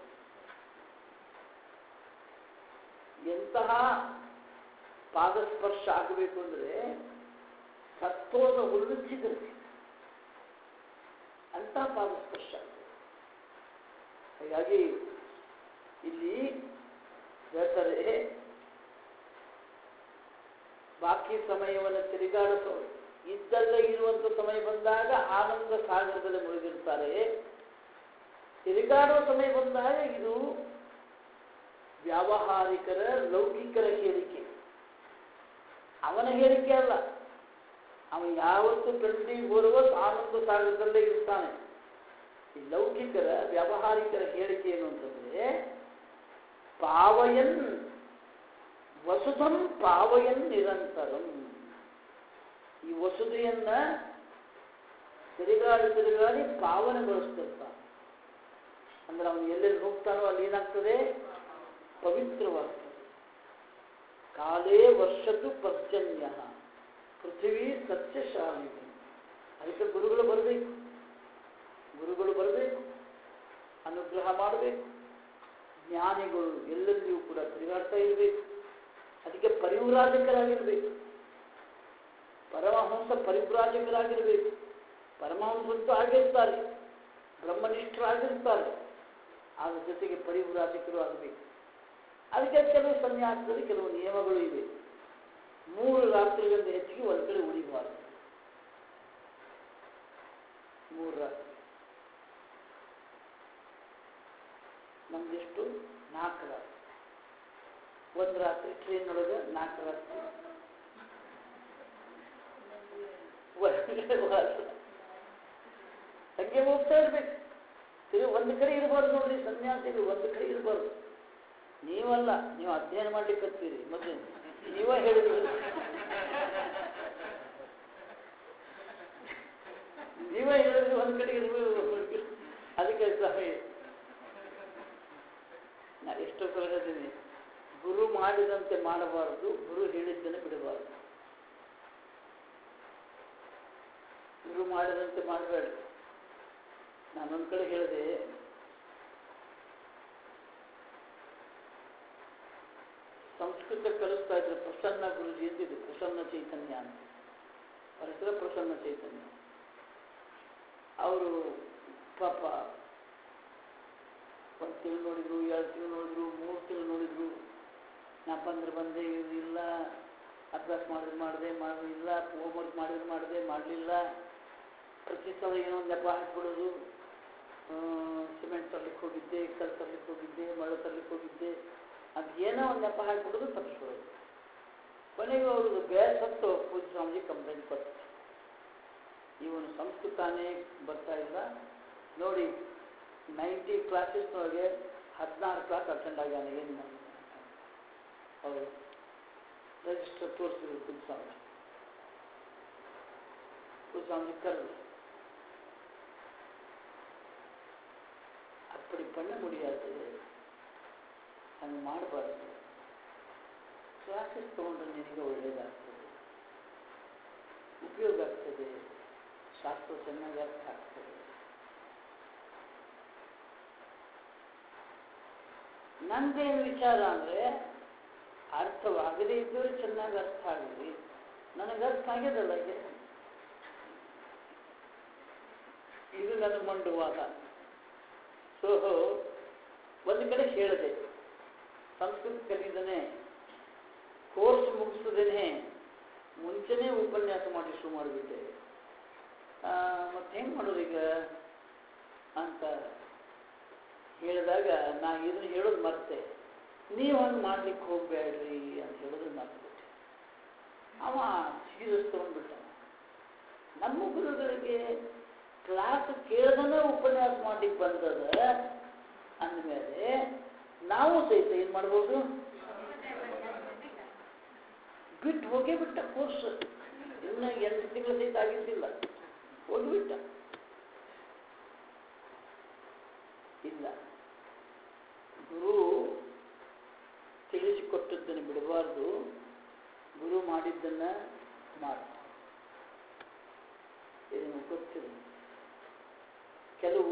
ಎಂತಹ ಪಾದಸ್ಪರ್ಶ ಆಗಬೇಕು ಅಂದರೆ ಸತ್ತೋದ ಹುಲ್ಲು ಚಿಗುರಿಸಿ ಅಂತಹ ಪಾದಸ್ಪರ್ಶ ಆಗ್ತದೆ ಹಾಗಾಗಿ ಇಲ್ಲಿ ಹೇಳ್ತಾರೆ ಬಾಕಿ ಸಮಯವನ್ನು ತಿರುಗಾಡಿಸೋ ಇದ್ದಲ್ಲೇ ಇರುವಂತ ಸಮಯ ಬಂದಾಗ ಆನಂದ ಸಾಗರದಲ್ಲಿ ಮುಳುಗಿರ್ತಾರೆ ತಿರುಗಾಡುವ ಸಮಯ ಬಂದಾಗ ಇದು ವ್ಯಾವಹಾರಿಕರ ಲೌಕಿಕರ ಹೇಳಿಕೆ ಅವನ ಹೇಳಿಕೆ ಅಲ್ಲ ಅವ ಯಾವತ್ತು ಟ್ವೆಂಟಿ ಫೋರ್ ಅವರ್ಸ್ ಆನಂದ ಸಾಗರದಲ್ಲೇ ಇರ್ತಾನೆ ಈ ಲೌಕಿಕರ ವ್ಯಾವಹಾರಿಕರ ಹೇಳಿಕೆ ಏನು ಅಂತಂದ್ರೆ ಪಾವಯನ್ ವಸುಧಂ ಪಾವಯನ್ ನಿರಂತರಂ ಈ ವಸುದೆಯನ್ನ ತಿರುಗಾಡಿ ತಿರುಗಾಡಿ ಪಾವನಗೊಳಿಸ್ತಿರ್ತಾನೆ ಅಂದ್ರೆ ಅವನು ಎಲ್ಲೆಲ್ಲಿ ಹೋಗ್ತಾನೋ ಅಲ್ಲಿ ಏನಾಗ್ತದೆ ಪವಿತ್ರವಾಗ್ತದೆ ಕಾಲೇ ವರ್ಷದ್ದು ಪರ್ಜನ್ಯ ಪೃಥ್ವಿ ಸಸ್ಯಶಾಲಿನಿ ಅದಕ್ಕೆ ಗುರುಗಳು ಬರಬೇಕು ಗುರುಗಳು ಬರಬೇಕು ಅನುಗ್ರಹ ಮಾಡಬೇಕು ಜ್ಞಾನಿಗಳು ಎಲ್ಲೆಲ್ಲಿಯೂ ಕೂಡ ತಿರುಗಾಡ್ತಾ ಇರಬೇಕು ಅದಕ್ಕೆ ಪರಿವ್ರಾಜಕರಾಗಿರಬೇಕು ಪರಮಹಂಸ ಪರಿವ್ರಾಜಕರಾಗಿರಬೇಕು ಪರಮಹಂಸಂತೂ ಆಗಿರ್ತಾರೆ ಬ್ರಹ್ಮನಿಷ್ಠರಾಗಿರ್ತಾರೆ ಅದ್ರ ಜೊತೆಗೆ ಪರಿವ್ರಾಜಕರು ಆಗಬೇಕು ಅದಕ್ಕೆ ಕೆಲವು ಸನ್ಯಾಸದಲ್ಲಿ ಕೆಲವು ನಿಯಮಗಳು ಇವೆ ಮೂರು ರಾತ್ರಿಗಳಿಂದ ಹೆಚ್ಚಿಗೆ ಒಂದು ಕಡೆ ಉಳಿಬಾರದು ಮೂರು ರಾತ್ರಿ ನಮ್ದೆಷ್ಟು ನಾಲ್ಕು ರಾತ್ರಿ ಒಂದು ರಾತ್ರಿ ಟ್ರೈನ್ ಒಳಗೆ ನಾಲ್ಕು ರಾತ್ರಿ ಒಳಗಡೆ ವಾಸ. ಹಂಗೆ ಹೋಗ್ತಾ ಇರ್ಬೇಕು ತಿರು ಒಂದು ಕಡೆ ಇರಬಾರ್ದು ನೋಡ್ರಿ ಸನ್ಯಾಸಿಗಳು ಒಂದು ಕಡೆ ಇರಬಾರ್ದು ನೀವಲ್ಲ ನೀವು ಅಧ್ಯಯನ ಮಾಡ್ಲಿಕ್ಕೆ ಹತ್ತೀರಿ ಮತ್ತೆ ನೀವೇ ಹೇಳಿದ್ರಿ ನೀವೇ ಹೇಳಿದ್ರಿ ಒಂದ್ ಕಡೆ ಇರಬೇಕು ಅದಕ್ಕೆ ಸ್ವಾಮಿ ನಾ ಎಷ್ಟೋ ಸಲ ಹೇಳ್ತೀನಿ ಗುರು ಮಾಡಿದಂತೆ ಮಾಡಬಾರದು ಗುರು ಹೇಳಿದ್ದನ್ನು ಬಿಡಬಾರದು ಗುರು ಮಾಡಿದಂತೆ ಮಾಡಬೇಡ ನಾನೊಂದು ಕಡೆ ಹೇಳಿದೆ ಸಂಸ್ಕೃತ ಕಲಿಸ್ತಾ ಇದ್ರು ಪ್ರಸನ್ನ ಗುರುಜಿ ಅಂತಿದ್ರು ಪ್ರಸನ್ನ ಚೈತನ್ಯ ಅಂತ ಅವ್ರ ಹೆಸರು ಪ್ರಸನ್ನ ಚೈತನ್ಯ ಅವರು ಪಾಪ ಒಂದು ತಿಂಗಳು ನೋಡಿದ್ರು ಎರಡು ತಿಂಗಳು ನೋಡಿದ್ರು ಮೂರು ತಿಂಗಳು ನೋಡಿದ್ರು ನಾ ಬಂದ್ರೆ ಬಂದೆ ಇವ್ರು ಇಲ್ಲ ಅಭ್ಯಾಸ ಮಾಡಿದ್ರೆ ಮಾಡಿದೆ ಮಾಡಿದ್ರೆ ಇಲ್ಲ ಹೋಮ್ವರ್ಕ್ ಮಾಡಿದ್ರೆ ಮಾಡಿದೆ ಮಾಡಲಿಲ್ಲ ಪ್ರತಿ ಸಲ ಏನೋ ಒಂದು ನೆಪ ಹಾಕ್ಬಿಡೋದು ಸಿಮೆಂಟ್ ತರ್ಲಿಕ್ಕೆ ಹೋಗಿದ್ದೆ ಕಲ್ಲು ತರ್ಲಿಕ್ಕೆ ಹೋಗಿದ್ದೆ ಮಳೆ ತರ್ಲಿಕ್ಕೆ ಹೋಗಿದ್ದೆ ಅದು ಏನೋ ಒಂದು ನೆಪ ಹಾಕ್ಬಿಡೋದು ತಪ್ಪಿಸ್ಬಿಡೋದು ಕೊನೆಗೆ ಅವ್ರದ್ದು ಗ್ಯಾಸ್ ಹತ್ತು ಪೂಜೆ ಸ್ವಾಮೀಜಿ ಕಂಪ್ಲೇಂಟ್ ಕೊಟ್ಟು ಇವನು ಸಂಸ್ಕೃತಾನೇ ಬರ್ತಾ ಇಲ್ಲ ನೋಡಿ ನೈಂಟಿ ಕ್ಲಾಸಸ್ನೊಳಗೆ ಹದಿನಾರು ಕ್ಲಾಸ್ ಅಟೆಂಡ್ ಆಗ್ಯಾನ ಏನು ಮಾಡಿ ಅವರು ರಿಜಿಸ್ಟರ್ ತೋರಿಸಿದ್ರು ಕುಲಸ್ವಾಮಿ ಕುಲಸ್ವಾಮಿ ಕರೆದು அப்படி பண்ண முடியாது ಹಂಗೆ ಮಾಡಬಾರ್ದು ಕ್ಲಾಸಸ್ ತೊಗೊಂಡ್ರೆ ನಿನಗೆ ಒಳ್ಳೆಯದಾಗ್ತದೆ ಉಪಯೋಗ ಆಗ್ತದೆ ಶಾಸ್ತ್ರ ಚೆನ್ನಾಗಿ ಅರ್ಥ ಆಗ್ತದೆ ನಂದೇನು ವಿಚಾರ ಅಂದರೆ ಅರ್ಥವಾಗದೇ ಇದ್ದರೂ ಚೆನ್ನಾಗಿ ಅರ್ಥ ಆಗಲಿ ನನಗೆ ಅರ್ಥ ಆಗ್ಯದಲ್ಲ ಈಗ ಇದು ನನ್ನ ಮಂಡುವಾದ ಸೊ ಒಂದು ಕಡೆ ಹೇಳಿದೆ ಸಂಸ್ಕೃತ ಕಲಿದನೆ ಕೋರ್ಸ್ ಮುಗಿಸದೇನೆ ಮುಂಚೆನೇ ಉಪನ್ಯಾಸ ಮಾಡಿ ಶುರು ಮಾಡಿಬಿಟ್ಟೆ ಮತ್ತೆ ಹೆಂಗೆ ಮಾಡೋದು ಈಗ ಅಂತ ಹೇಳಿದಾಗ ನಾ ಇದನ್ನು ಹೇಳೋದು ಮರ್ತೆ ನೀವು ಹಂಗೆ ಮಾಡ್ಲಿಕ್ಕೆ ಹೋಗ್ಬೇಡ್ರಿ ಅಂತ ಹೇಳೋದು ಮರ್ತ್ಬಿಟ್ಟೆ ಅವ ಸೀರಿಯಸ್ ತೊಗೊಂಡ್ಬಿಟ್ಟ ನಮ್ಮ ಗುರುಗಳಿಗೆ ಕ್ಲಾಸ್ ಕೇಳ್ದನೇ ಉಪನ್ಯಾಸ ಮಾಡ್ಲಿಕ್ಕೆ ಬಂದದ ಅಂದಮೇಲೆ ನಾವು ಸಹಿತ ಏನು ಮಾಡ್ಬೋದು ಬಿಟ್ಟು ಹೋಗೇ ಬಿಟ್ಟ ಕೋರ್ಸ್ ಇನ್ನು ಎಂಟು ತಿಂಗಳ ಸಹಿತ ಆಗಿದ್ದಿಲ್ಲ ಹೋಗಿಬಿಟ್ಟ ಇಲ್ಲ ಗುರು ತಿಳಿಸಿಕೊಟ್ಟದ್ದನ್ನು ಬಿಡಬಾರ್ದು ಗುರು ಮಾಡಿದ್ದನ್ನ ಮಾಡ ಇದನ್ನು ಗೊತ್ತಿಲ್ಲ ಕೆಲವು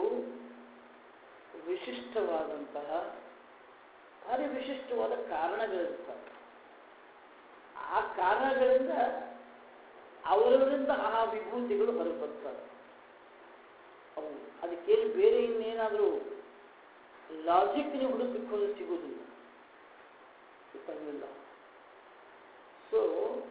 ವಿಶಿಷ್ಟವಾದಂತಹ ಭಾರಿ ವಿಶಿಷ್ಟವಾದ ಕಾರಣಗಳಿರ್ತವೆ ಆ ಕಾರಣಗಳಿಂದ ಅವರವರಿಂದ ಆ ವಿಭೂತಿಗಳು ಹೊರಗೆ ಬರ್ತವೆ ಅವು ಅದಕ್ಕೇನು ಬೇರೆ ಇನ್ನೇನಾದರೂ ಲಾಜಿಕ್ ನೀವು ಹುಡುಕಕ್ಕೆ ಹೋದ್ರೆ ಸಿಗೋದಿಲ್ಲ ಗೊತ್ತಾಗಲಿಲ್ಲ ಸೊ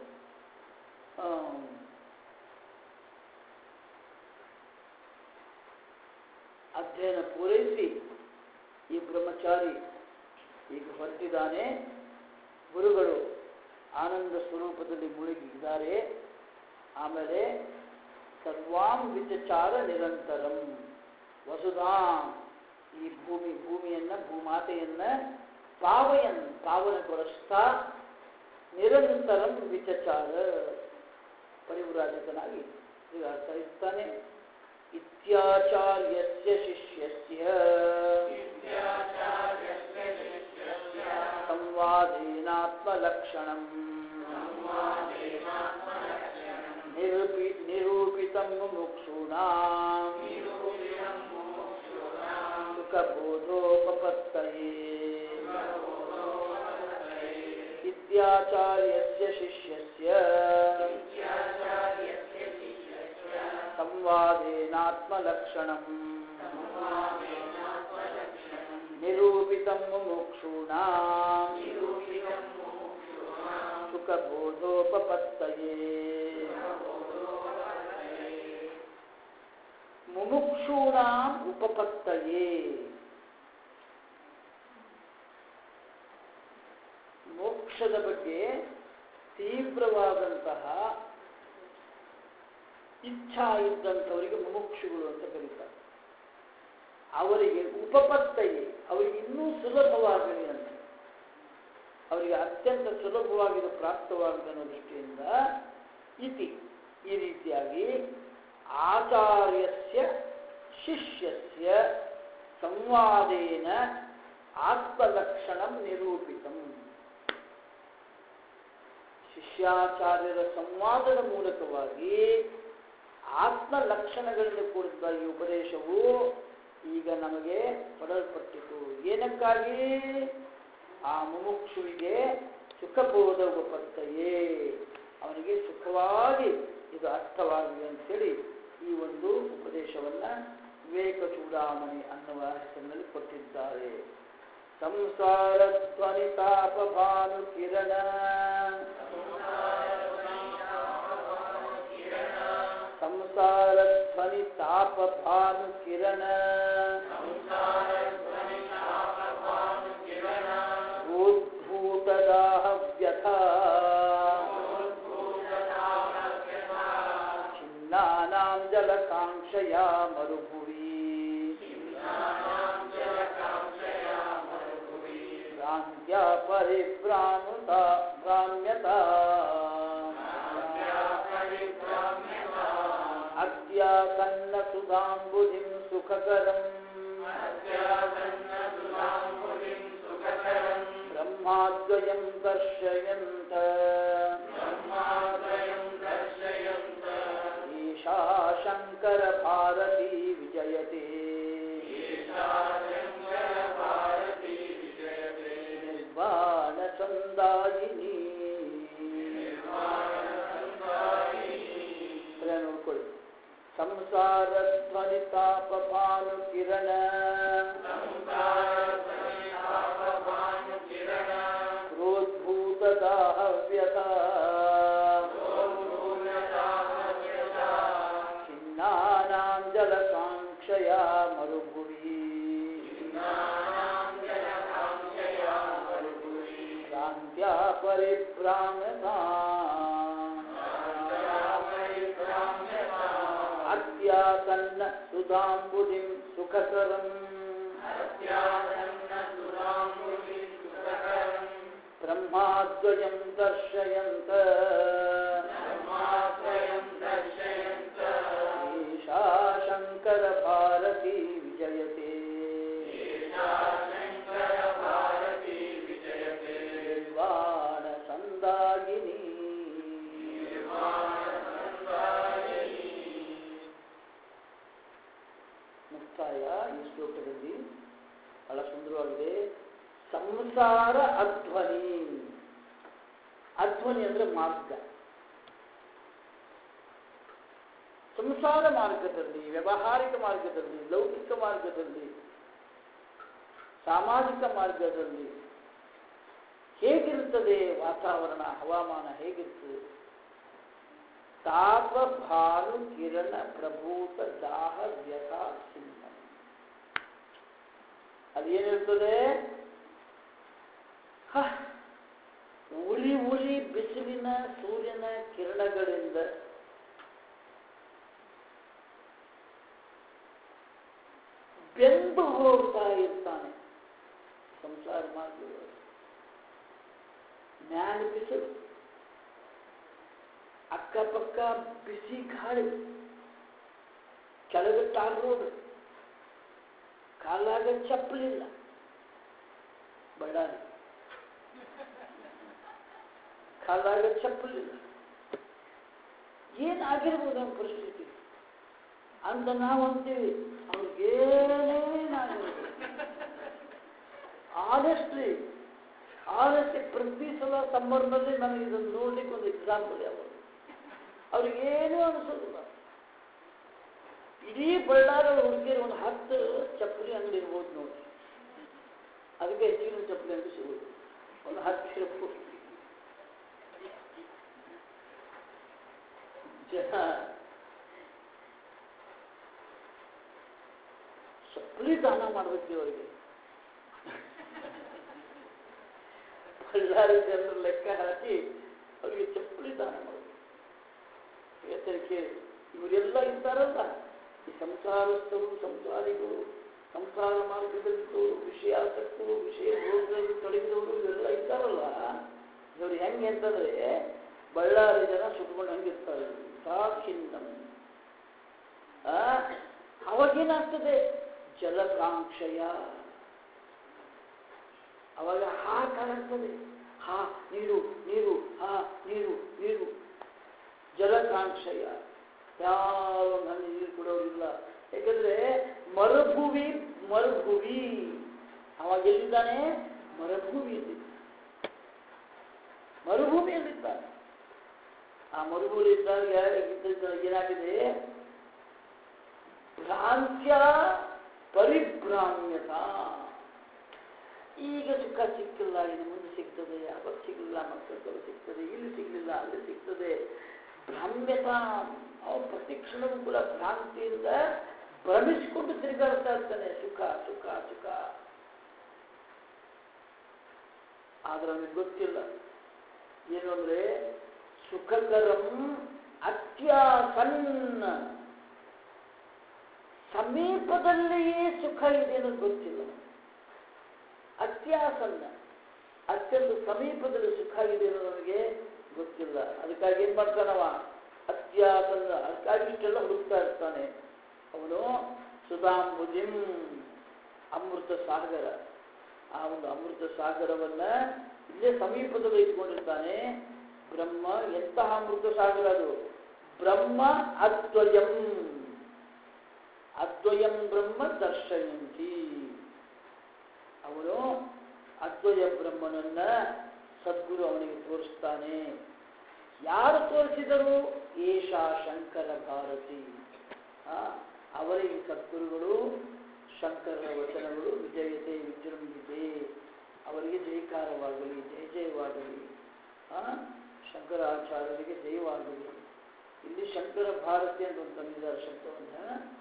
ಅಧ್ಯಯನ ಪೂರೈಸಿ ಈ ಬ್ರಹ್ಮಚಾರಿ ಈಗ ಹೊರಟಿದ್ದಾನೆ ಗುರುಗಳು ಆನಂದ ಸ್ವರೂಪದಲ್ಲಿ ಮುಳುಗಿದ್ದಾರೆ ಆಮೇಲೆ ಸರ್ವಾಂ ವಿಚಚಾರ ನಿರಂತರಂ ವಸುಧಾಂ ಈ ಭೂಮಿ ಭೂಮಿಯನ್ನ ಭೂಮಾತೆಯನ್ನ ಪಾವಯನ್ ಪಾವನಗೊಳಿಸ್ತಾ ನಿರಂತರಂ ವಿಚಚಾರ ಪರಿವ್ರಾಜಕನಾಗಿ ಈಗ ಅರ್ಥ ಇರ್ತಾನೆ ಇತ್ಯಾಚಾರ್ಯಸ್ಯ ಶಿಷ್ಯಸ್ಯ ಸಂವಾದೇನಾತ್ಮಲಕ್ಷಣಂ ನಿರೂಪಿ ನಿರೂಪಿತಂ ಮುಮುಕ್ಷೂಣಾಂ ಸುಖಬೋಧೋಪಪತ್ತಯೇ ಇತ್ಯಾಚಾರ್ಯಸ್ಯ ಶಿಷ್ಯಸ್ಯ ಸಂವಾದೇನಾತ್ಮಲಕ್ಷಣಂ ನಿರೂಪಿತಂ ಮುಮುಕ್ಷೂಣಾಂ ಸುಖಬೋಧೋಪಪತ್ತಯೇ ಮುಮುಕ್ಷೂಣಾಂ ಉಪಪತ್ತಯೇ ಮೋಕ್ಷದ ಬಗ್ಗೆ ತೀವ್ರವಾದಂತಹ ಇಚ್ಛಾ ಇದ್ದಂಥವರಿಗೆ ಮುಮುಕ್ಷುಗಳು ಅಂತ ಕರೀತಾರೆ ಅವರಿಗೆ ಉಪಪತ್ತಯೇ ಅವರಿಗೆ ಇನ್ನೂ ಸುಲಭವಾಗಲಿ ಅಂತ ಅವರಿಗೆ ಅತ್ಯಂತ ಸುಲಭವಾಗಿ ಇದು ಪ್ರಾಪ್ತವಾಗಿದೆ ಅನ್ನೋ ದೃಷ್ಟಿಯಿಂದ ಇತಿ ಈ ರೀತಿಯಾಗಿ ಆಚಾರ್ಯಸ್ಯ ಶಿಷ್ಯಸ್ಯ ಸಂವಾದೇನ ಆತ್ಮಲಕ್ಷಣಂ ನಿರೂಪಿತಂ ಶಿಷ್ಯಾಚಾರ್ಯರ ಸಂವಾದದ ಮೂಲಕವಾಗಿ ಆತ್ಮ ಲಕ್ಷಣಗಳಿಂದ ಕೂಡಿದ್ದ ಈ ಉಪದೇಶವು ಈಗ ನಮಗೆ ಪಡಲ್ಪಟ್ಟಿತು ಏನಕ್ಕಾಗಿ ಆ ಮುಮುಕ್ಷುವಿಗೆ ಸುಖಬೋಧ ಉಪತ್ತಯೇ ಅವನಿಗೆ ಸುಖವಾಗಿ ಇದು ಅರ್ಥವಾಗಲಿ ಅಂತೇಳಿ ಈ ಒಂದು ಉಪದೇಶವನ್ನ ವಿವೇಕ ಚೂಡಾಮಣಿ ಅನ್ನುವ ಹೆಸರಿನಲ್ಲಿ ಕೊಟ್ಟಿದ್ದಾರೆ ಸಂಸಾರ ಧ್ವನಿ ತಾಪ ಭಾನು ಕಿರಣ ಸಂಸಾರ ಧ್ವನಿ ತಾಪ ಭಾನು ಕಿರಣ ಉದ್ಭೂತದಾಹ ವ್ಯಥಾ छिन्नानां जलकाङ्क्षया मरुभुवि भ्रान्त्या परिभ्रामुता भ्राम्यता अद्यासन्नसुधाम्बुधिं सुखकरम् ब्रह्माद्वयं दर्शयन्त ईशा शङ्करभारती विजयते ನಿರ್ವಾಣಸಂದಾಯಿನಿ ಸರಿಯಾಗಿ ನೋಡ್ಕೊಳ್ಳಿ ಸಂಸಾರ ಧ್ವನಿ ತಾಪ ಭಾನು ಕಿರಣ ಕ್ರೋದ್ಭೂತ ದಾಹ ವ್ಯಥಾ ಖಿನ್ನಾನಾಂ ಜಲಕಾಂಕ್ಷಯಾ ಮರುಭುವಿ ಕ್ರಾಂತ್ಯಾ ಪರಿಭ್ರಾಮತಾ ಅತ್ಯಾಸನ್ನ ಸುಧಾಂಬುಧಿಂ ಸುಖಕರಂ ಬ್ರಹ್ಮಾದ್ವಯಂ ದರ್ಶಯಂತ ಈಶಾ ಶಂಕರ ಭಾರತಿ ವಿಜಯತೆ ನಿರ್ವಾಣ ಸಂದಾಯಿನಿ ಮುಕ್ತಾಯ ಈ ಶ್ಲೋಕದಲ್ಲಿ ಬಹಳ ಸುಂದರವಾಗಿದೆ ಸಂಸಾರ ಅಧ್ವನಿ ಅಧ್ವನಿ ಅಂದ್ರೆ ಮಾರ್ಗ ಸಂಸಾರ ಮಾರ್ಗದಲ್ಲಿ ವ್ಯಾವಹಾರಿಕ ಮಾರ್ಗದಲ್ಲಿ ಲೌಕಿಕ ಮಾರ್ಗದಲ್ಲಿ ಸಾಮಾಜಿಕ ಮಾರ್ಗದಲ್ಲಿ ಹೇಗಿರುತ್ತದೆ ವಾತಾವರಣ ಹವಾಮಾನ ಹೇಗಿರ್ತದೆ ತಾಪ ಭಾನು ಕಿರಣ ಪ್ರಭೂತ ದಾಹ ವ್ಯಥಾ ಸಿಂಹ ಅದೇನಿರ್ತದೆ ಹ, ಉರಿ ಉರಿ ಬಿಸಿಲಿನ ಸೂರ್ಯನ ಕಿರಣಗಳಿಂದ ಬೆಂದು ಹೋಗ್ತಾ ಇರ್ತಾನೆ ಸಂಸಾರ ಮಾರ್ಗಗಳು ಮ್ಯಾಲ ಬಿಸಿಲು ಅಕ್ಕಪಕ್ಕ ಬಿಸಿ ಗಾಳಿ ಕೆಳಗೆ ಟಾರ್ ರೋಡ್ ಕಾಲಾಗ ಚಪ್ಪಲಿಲ್ಲ ಬಳ್ಳಾರಿ ಕಾಲಾಗ ಚಪ್ಪಲಿಲ್ಲ ಏನಾಗಿರ್ಬೋದು ನಮ್ಮ ಪರಿಸ್ಥಿತಿ ಅಂತ ನಾವು ಅಂತೀವಿ ಅವ್ರಿಗೇನೇನಾಗಿರ್ಬೋದು ಆನೆಸ್ಟ್ಲಿ ಆನೆಸ್ಟ್ಲಿ ಪ್ರತಿ ಸಲ ಸಮ್ಮರ್ನಲ್ಲಿ ನನಗೆ ಇದನ್ನು ನೋಡ್ಲಿಕ್ಕೆ ಒಂದು ಎಕ್ಸಾಂಪಲ್ ಯಾವುದು ಅವ್ರಿಗೇನೂ ಅನಿಸೋದಿಲ್ಲ ಇಡೀ ಬಳ್ಳಾರಿ ಹುಡುಗಿಯರು ಒಂದು ಹತ್ತು ಚಪ್ಪಲಿ ಅಂಗಡಿ ಇರ್ಬೋದು ನೋಡಿ ಅದಕ್ಕೆ ಹೆಚ್ಚಿನ ಚಪ್ಪಲಿ ಅಂಗಡಿ ಸಿಗೋದು ಒಂದು ಹತ್ತು ಇರ್ಬೋದು ಜನ ಚಪ್ಪಲಿ ದಾನ ಮಾಡಬೇಕು ಅವರಿಗೆ ಬಳ್ಳಾರಿ ಜನರ ಲೆಕ್ಕ ಹಾಕಿ ಅವರಿಗೆ ಚಪ್ಪಲಿ ದಾನ ಮಾಡಬೇಕು ಹೇಳ್ತಾರೆ ಕೇಳಿ ಇವರೆಲ್ಲ ಇದ್ದಾರಲ್ಲ ಈ ಸಂಸಾರಸ್ಥರು ಸಂಸಾರಿಗಳು ಸಂಸಾರ ಮಾರ್ಗದಲ್ಲಿದ್ದವರು ವಿಷಯಾಸಕ್ತರು ವಿಷಯ ಭೋಗದಲ್ಲಿ ತೊಡಗಿದವರು ಇವರೆಲ್ಲ ಇದ್ದಾರಲ್ಲ ಇವರು ಹೆಂಗೆ ಅಂತಂದ್ರೆ ಬಳ್ಳಾರಿ ಜನ ಸುಟ್ಕೊಂಡು ಹಂಗಿರ್ತಾರೆ ಸಾಕ್ಷಿಂದಂ ಅವಾಗೇನಾಗ್ತದೆ ಜಲಕಾಂಕ್ಷಯ ಅವಾಗ ಹಾ ಕಾಣಿಸ್ತದೆ ಹಾ ನೀರು ನೀರು ಹಾ ನೀರು ನೀರು ಜಲಕಾಂಕ್ಷಯ ಯಾವ ಹನಿ ನೀರು ಕೊಡೋರಿಲ್ಲ ಯಾಕಂದ್ರೆ ಮರುಭೂಮಿ ಮರುಭೂಮಿ ಅವಾಗ ಎಲ್ಲಿದ್ದಾನೆ ಮರುಭೂಮಿಯಲ್ಲಿ ಮರುಭೂಮಿಯಲ್ಲಿದ್ದಾನೆ ಆ ಮರುಭೂಮಿ ಇದ್ದಾಗ ಏನಾಗಿದೆ ಭ್ರಾಂತ್ಯ ಪರಿಭ್ರಾಮ್ಯತ ಈಗ ಸುಖ ಸಿಕ್ಕಿಲ್ಲ ಇನ್ನು ಮುಂದೆ ಸಿಗ್ತದೆ ಅವತ್ತು ಸಿಗಲಿಲ್ಲ ಮಕ್ಕಳು ಸಿಗ್ತದೆ ಇಲ್ಲಿ ಸಿಗಲಿಲ್ಲ ಅಲ್ಲಿ ಸಿಗ್ತದೆ ಭ್ರಾಮ್ಯತ ಅವನು ಪ್ರತಿ ಕ್ಷಣವೂ ಕೂಡ ಭ್ರಾಂತಿಯಿಂದ ಭ್ರಮಿಸಿಕೊಂಡು ತಿರುಗಾಡ್ತಾ ಇರ್ತಾನೆ ಸುಖ ಸುಖ ಸುಖ ಆದ್ರೆ ಅವನಿಗೆ ಗೊತ್ತಿಲ್ಲ ಏನು ಅಂದ್ರೆ ಸುಖಕರಂ ಅತ್ಯಾಸನ್ನ ಸಮೀಪದಲ್ಲಿಯೇ ಸುಖ ಇದೆ ಅನ್ನೋದು ಗೊತ್ತಿಲ್ಲ ಅತ್ಯಾಸನ್ನ ಅತ್ಯಂತ ಸಮೀಪದಲ್ಲಿ ಸುಖ ಇದೆ ಅನ್ನೋದು ನನಗೆ ಗೊತ್ತಿಲ್ಲ ಅದಕ್ಕಾಗಿ ಏನ್ ಮಾಡ್ತಾನವ ಅತ್ಯಾಸನ್ನ ಅದಕ್ಕಾಗಿ ಇಷ್ಟೆಲ್ಲ ಹುಡುಕ್ತಾ ಇರ್ತಾನೆ ಅವನು ಸುಧಾಂಬುಜಿಂ ಅಮೃತ ಸಾಗರ ಆ ಒಂದು ಅಮೃತ ಸಾಗರವನ್ನ ಇಲ್ಲೇ ಸಮೀಪದಲ್ಲಿ ಇಟ್ಕೊಂಡಿರ್ತಾನೆ ಬ್ರಹ್ಮ ಎಂತಹ ಅಮೃತ ಸಾಗರ ಅದು ಬ್ರಹ್ಮ ಅದ್ವಯಂ ಅದ್ವಯಂ ಬ್ರಹ್ಮ ದರ್ಶಯಂತಿ ಅವನು ಅದ್ವಯ ಬ್ರಹ್ಮನನ್ನ ಸದ್ಗುರು ಅವನಿಗೆ ತೋರಿಸ್ತಾನೆ ಯಾರು ತೋರಿಸಿದರು ಏಷಾ ಶಂಕರ ಭಾರತಿ ಆ, ಅವರಿಗೆ ಸದ್ಗುರುಗಳು ಶಂಕರರ ವಚನಗಳು ವಿಜಯತೆ ವಿಜೃಂಭಿತೆ ಅವರಿಗೆ ಜಯಕಾರವಾಗಲಿ ಜಯ ಜಯವಾಗಲಿ ಆ, ಶಂಕರಾಚಾರ್ಯರಿಗೆ ಜಯವಾಗಲಿ ಇಲ್ಲಿ ಶಂಕರ ಭಾರತಿ ಅಂತ ಒಂದು ತಂದಿದ್ದಾರೆ ಶಬ್ದವನ್ನ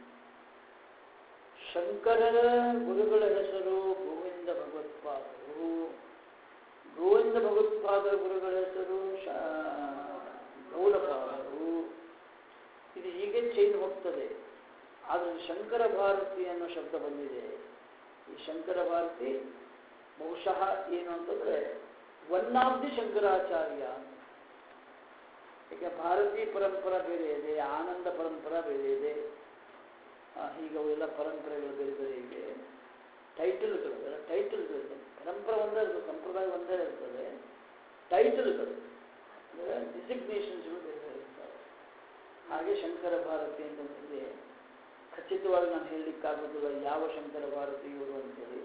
ಶಂಕರರ ಗುರುಗಳ ಹೆಸರು ಗೋವಿಂದ ಭಗವತ್ಪಾದರು ಗೋವಿಂದ ಭಗವತ್ಪಾದರ ಗುರುಗಳ ಹೆಸರು ಶ- ಗೌಡಪಾದರು ಇದು ಹೀಗೆ ಚೈನ್ ಹೋಗ್ತದೆ ಆದರೆ ಶಂಕರ ಭಾರತಿ ಅನ್ನೋ ಶಬ್ದ ಬಂದಿದೆ ಈ ಶಂಕರ ಭಾರತಿ ಬಹುಶಃ ಏನು ಅಂತಂದ್ರೆ ಒನ್ ಆಫ್ ದಿ ಶಂಕರಾಚಾರ್ಯ ಅಂತ. ಈಗ ಭಾರತೀಯ ಪರಂಪರಾ ಬೇರೆ ಇದೆ ಆನಂದ ಪರಂಪರಾ ಬೇರೆ ಇದೆ ಆ, ಹೀಗೆ ಅವೆಲ್ಲ ಪರಂಪರೆಗಳು ಬೇರೆ ಬೇರೆ ಇವೆ ಟೈಟಲ್ಗಳು ಎಲ್ಲ ಟೈಟಲ್ಗಳಿದೆ ಪರಂಪರೆ ಒಂದೇ ಇರ್ತದೆ ಸಂಪ್ರದಾಯ ಒಂದೇ ಇರ್ತದೆ ಟೈಟಲ್ಗಳು ಅಂದರೆ ಡಿಸಿಗ್ನೇಷನ್ಸ್ಗಳು ಬೇರೆ ಬೇರೆ ಇರ್ತವೆ ಹಾಗೆ ಶಂಕರ ಭಾರತಿ ಅಂತ ಒಂದಿದೆ ಖಚಿತವಾಗಿ ನಾನು ಹೇಳಲಿಕ್ಕಾಗೋದಿಲ್ಲ ಯಾವ ಶಂಕರ ಭಾರತಿ ಇವರು ಅಂತೇಳಿ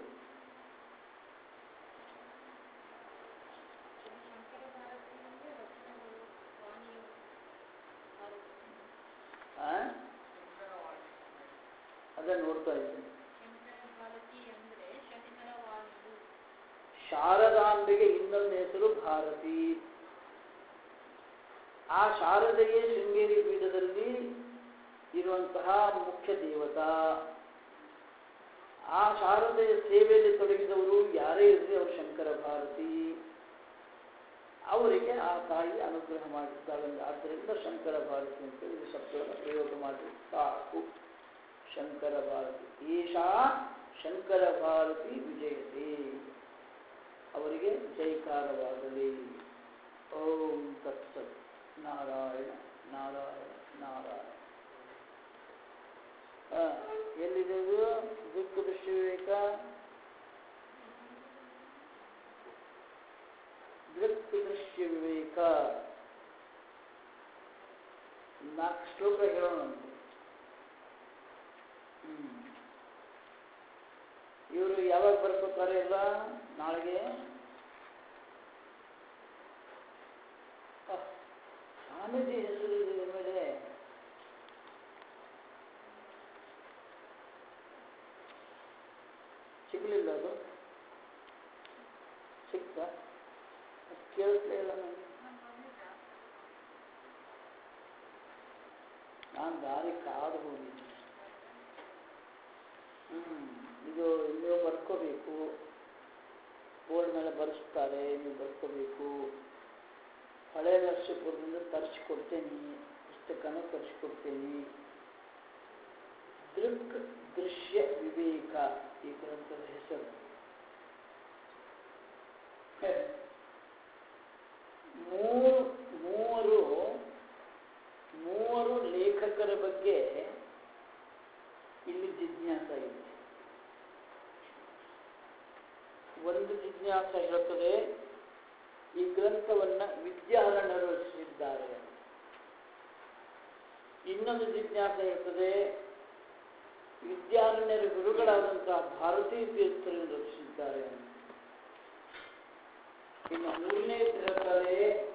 ಆ? ಅದನ್ನು ನೋಡ್ತಾ ಇದ್ದೀನಿ ಶಾರದಾಂಬೆಗೆ ಇನ್ನೊಂದು ಹೆಸರು ಭಾರತಿ ಆ ಶಾರದೆಯೇ ಶೃಂಗೇರಿ ಪೀಠದಲ್ಲಿ ಇರುವಂತಹ ಮುಖ್ಯ ದೇವತಾ ಆ ಶಾರದೆಯ ಸೇವೆಯಲ್ಲಿ ತೊಡಗಿದವರು ಯಾರೇ ಇರಲಿ ಅವರು ಶಂಕರ ಭಾರತಿ ಅವರಿಗೆ ಆ ತಾಯಿ ಅನುಗ್ರಹ ಮಾಡಿದ್ದಾಳೆ ಆದ್ದರಿಂದ ಶಂಕರ ಭಾರತಿ ಅಂತೇಳಿ ಈ ಶಬ್ದವನ್ನು ಪ್ರಯೋಗ ಮಾಡಿ ಸಾಕು ಶಂಕರ ಭಾರತಿ ಏಷಾ ಶಂಕರ ಭಾರತಿ ವಿಜಯತೆ ಅವರಿಗೆ ಜೈಕಾರವಾಗಲಿ ಓಂ ತತ್ಸತ್ ನಾರಾಯಣ ನಾರಾಯಣ ನಾರಾಯಣ ಆ, ಎಲ್ಲಿದೆ ಇದು ದಿಕ್ಕು ದೃಷ್ಟಿ ವಿವೇಕ ದೃಕ್ ದೃಶ್ಯ ವಿವೇಕ ನಾಲ್ಕು ಶ್ಲೋಕ ಹೇಳೋಣ ನಮ್ಗೆ. ಹ್ಮ್ ಇವರು ಯಾವಾಗ ಬರ್ಕೋತಾರೆ ಎಲ್ಲ ನಾಳೆಗೆ ಅಹ್, ಸ್ವಾಮೀಜಿ ಹೆಸರು ಇದೆ ಮೇಲೆ ಸಿಗ್ಲಿಲ್ಲ ಅದು ಸಿಕ್ತ ಕೇಳಿಸ್ಲೇ ಇಲ್ಲ ನನಗೆ ನಾನು ದಾರಿ ಕಾದು ಹೋಗಿದ್ದೆ ಹ್ಮ್ ಇದು ನೀವು ಬರ್ಕೋಬೇಕು ಬೋರ್ಡ್ ಮೇಲೆ ಬರೆಸ್ತಾರೆ ನೀವು ಬರ್ಕೋಬೇಕು ಹಳೆ ನರಸೀಪುರದಿಂದ ತರಿಸ್ಕೊಡ್ತೇನೆ ಪುಸ್ತಕನ ತರಿಸ್ಕೊಡ್ತೇನೆ ದೃಕ್ ದೃಶ್ಯ ವಿವೇಕ ಈ ಗ್ರಂಥದ ಹೆಸರು ಮೂರು ಮೂವರು ಮೂವರು ಲೇಖಕರ ಬಗ್ಗೆ ಇಲ್ಲಿ ಜಿಜ್ಞಾಸ ಇದೆ ಒಂದು ಜಿಜ್ಞಾಸ ಹೇಳುತ್ತದೆ ಈ ಗ್ರಂಥವನ್ನ ವಿದ್ಯಾರಣ್ಯರು ರಚಿಸಿದ್ದಾರೆ ಇನ್ನೊಂದು ಜಿಜ್ಞಾಸ ಹೇಳ್ತದೆ ವಿದ್ಯಾರಣ್ಯರ ಗುರುಗಳಾದಂತಹ ಭಾರತೀಯ ತೀರ್ಥರನ್ನು ರಚಿಸಿದ್ದಾರೆ ಇನ್ನು ಮೂರನೇ ಹೇಳ್ತಾರೆ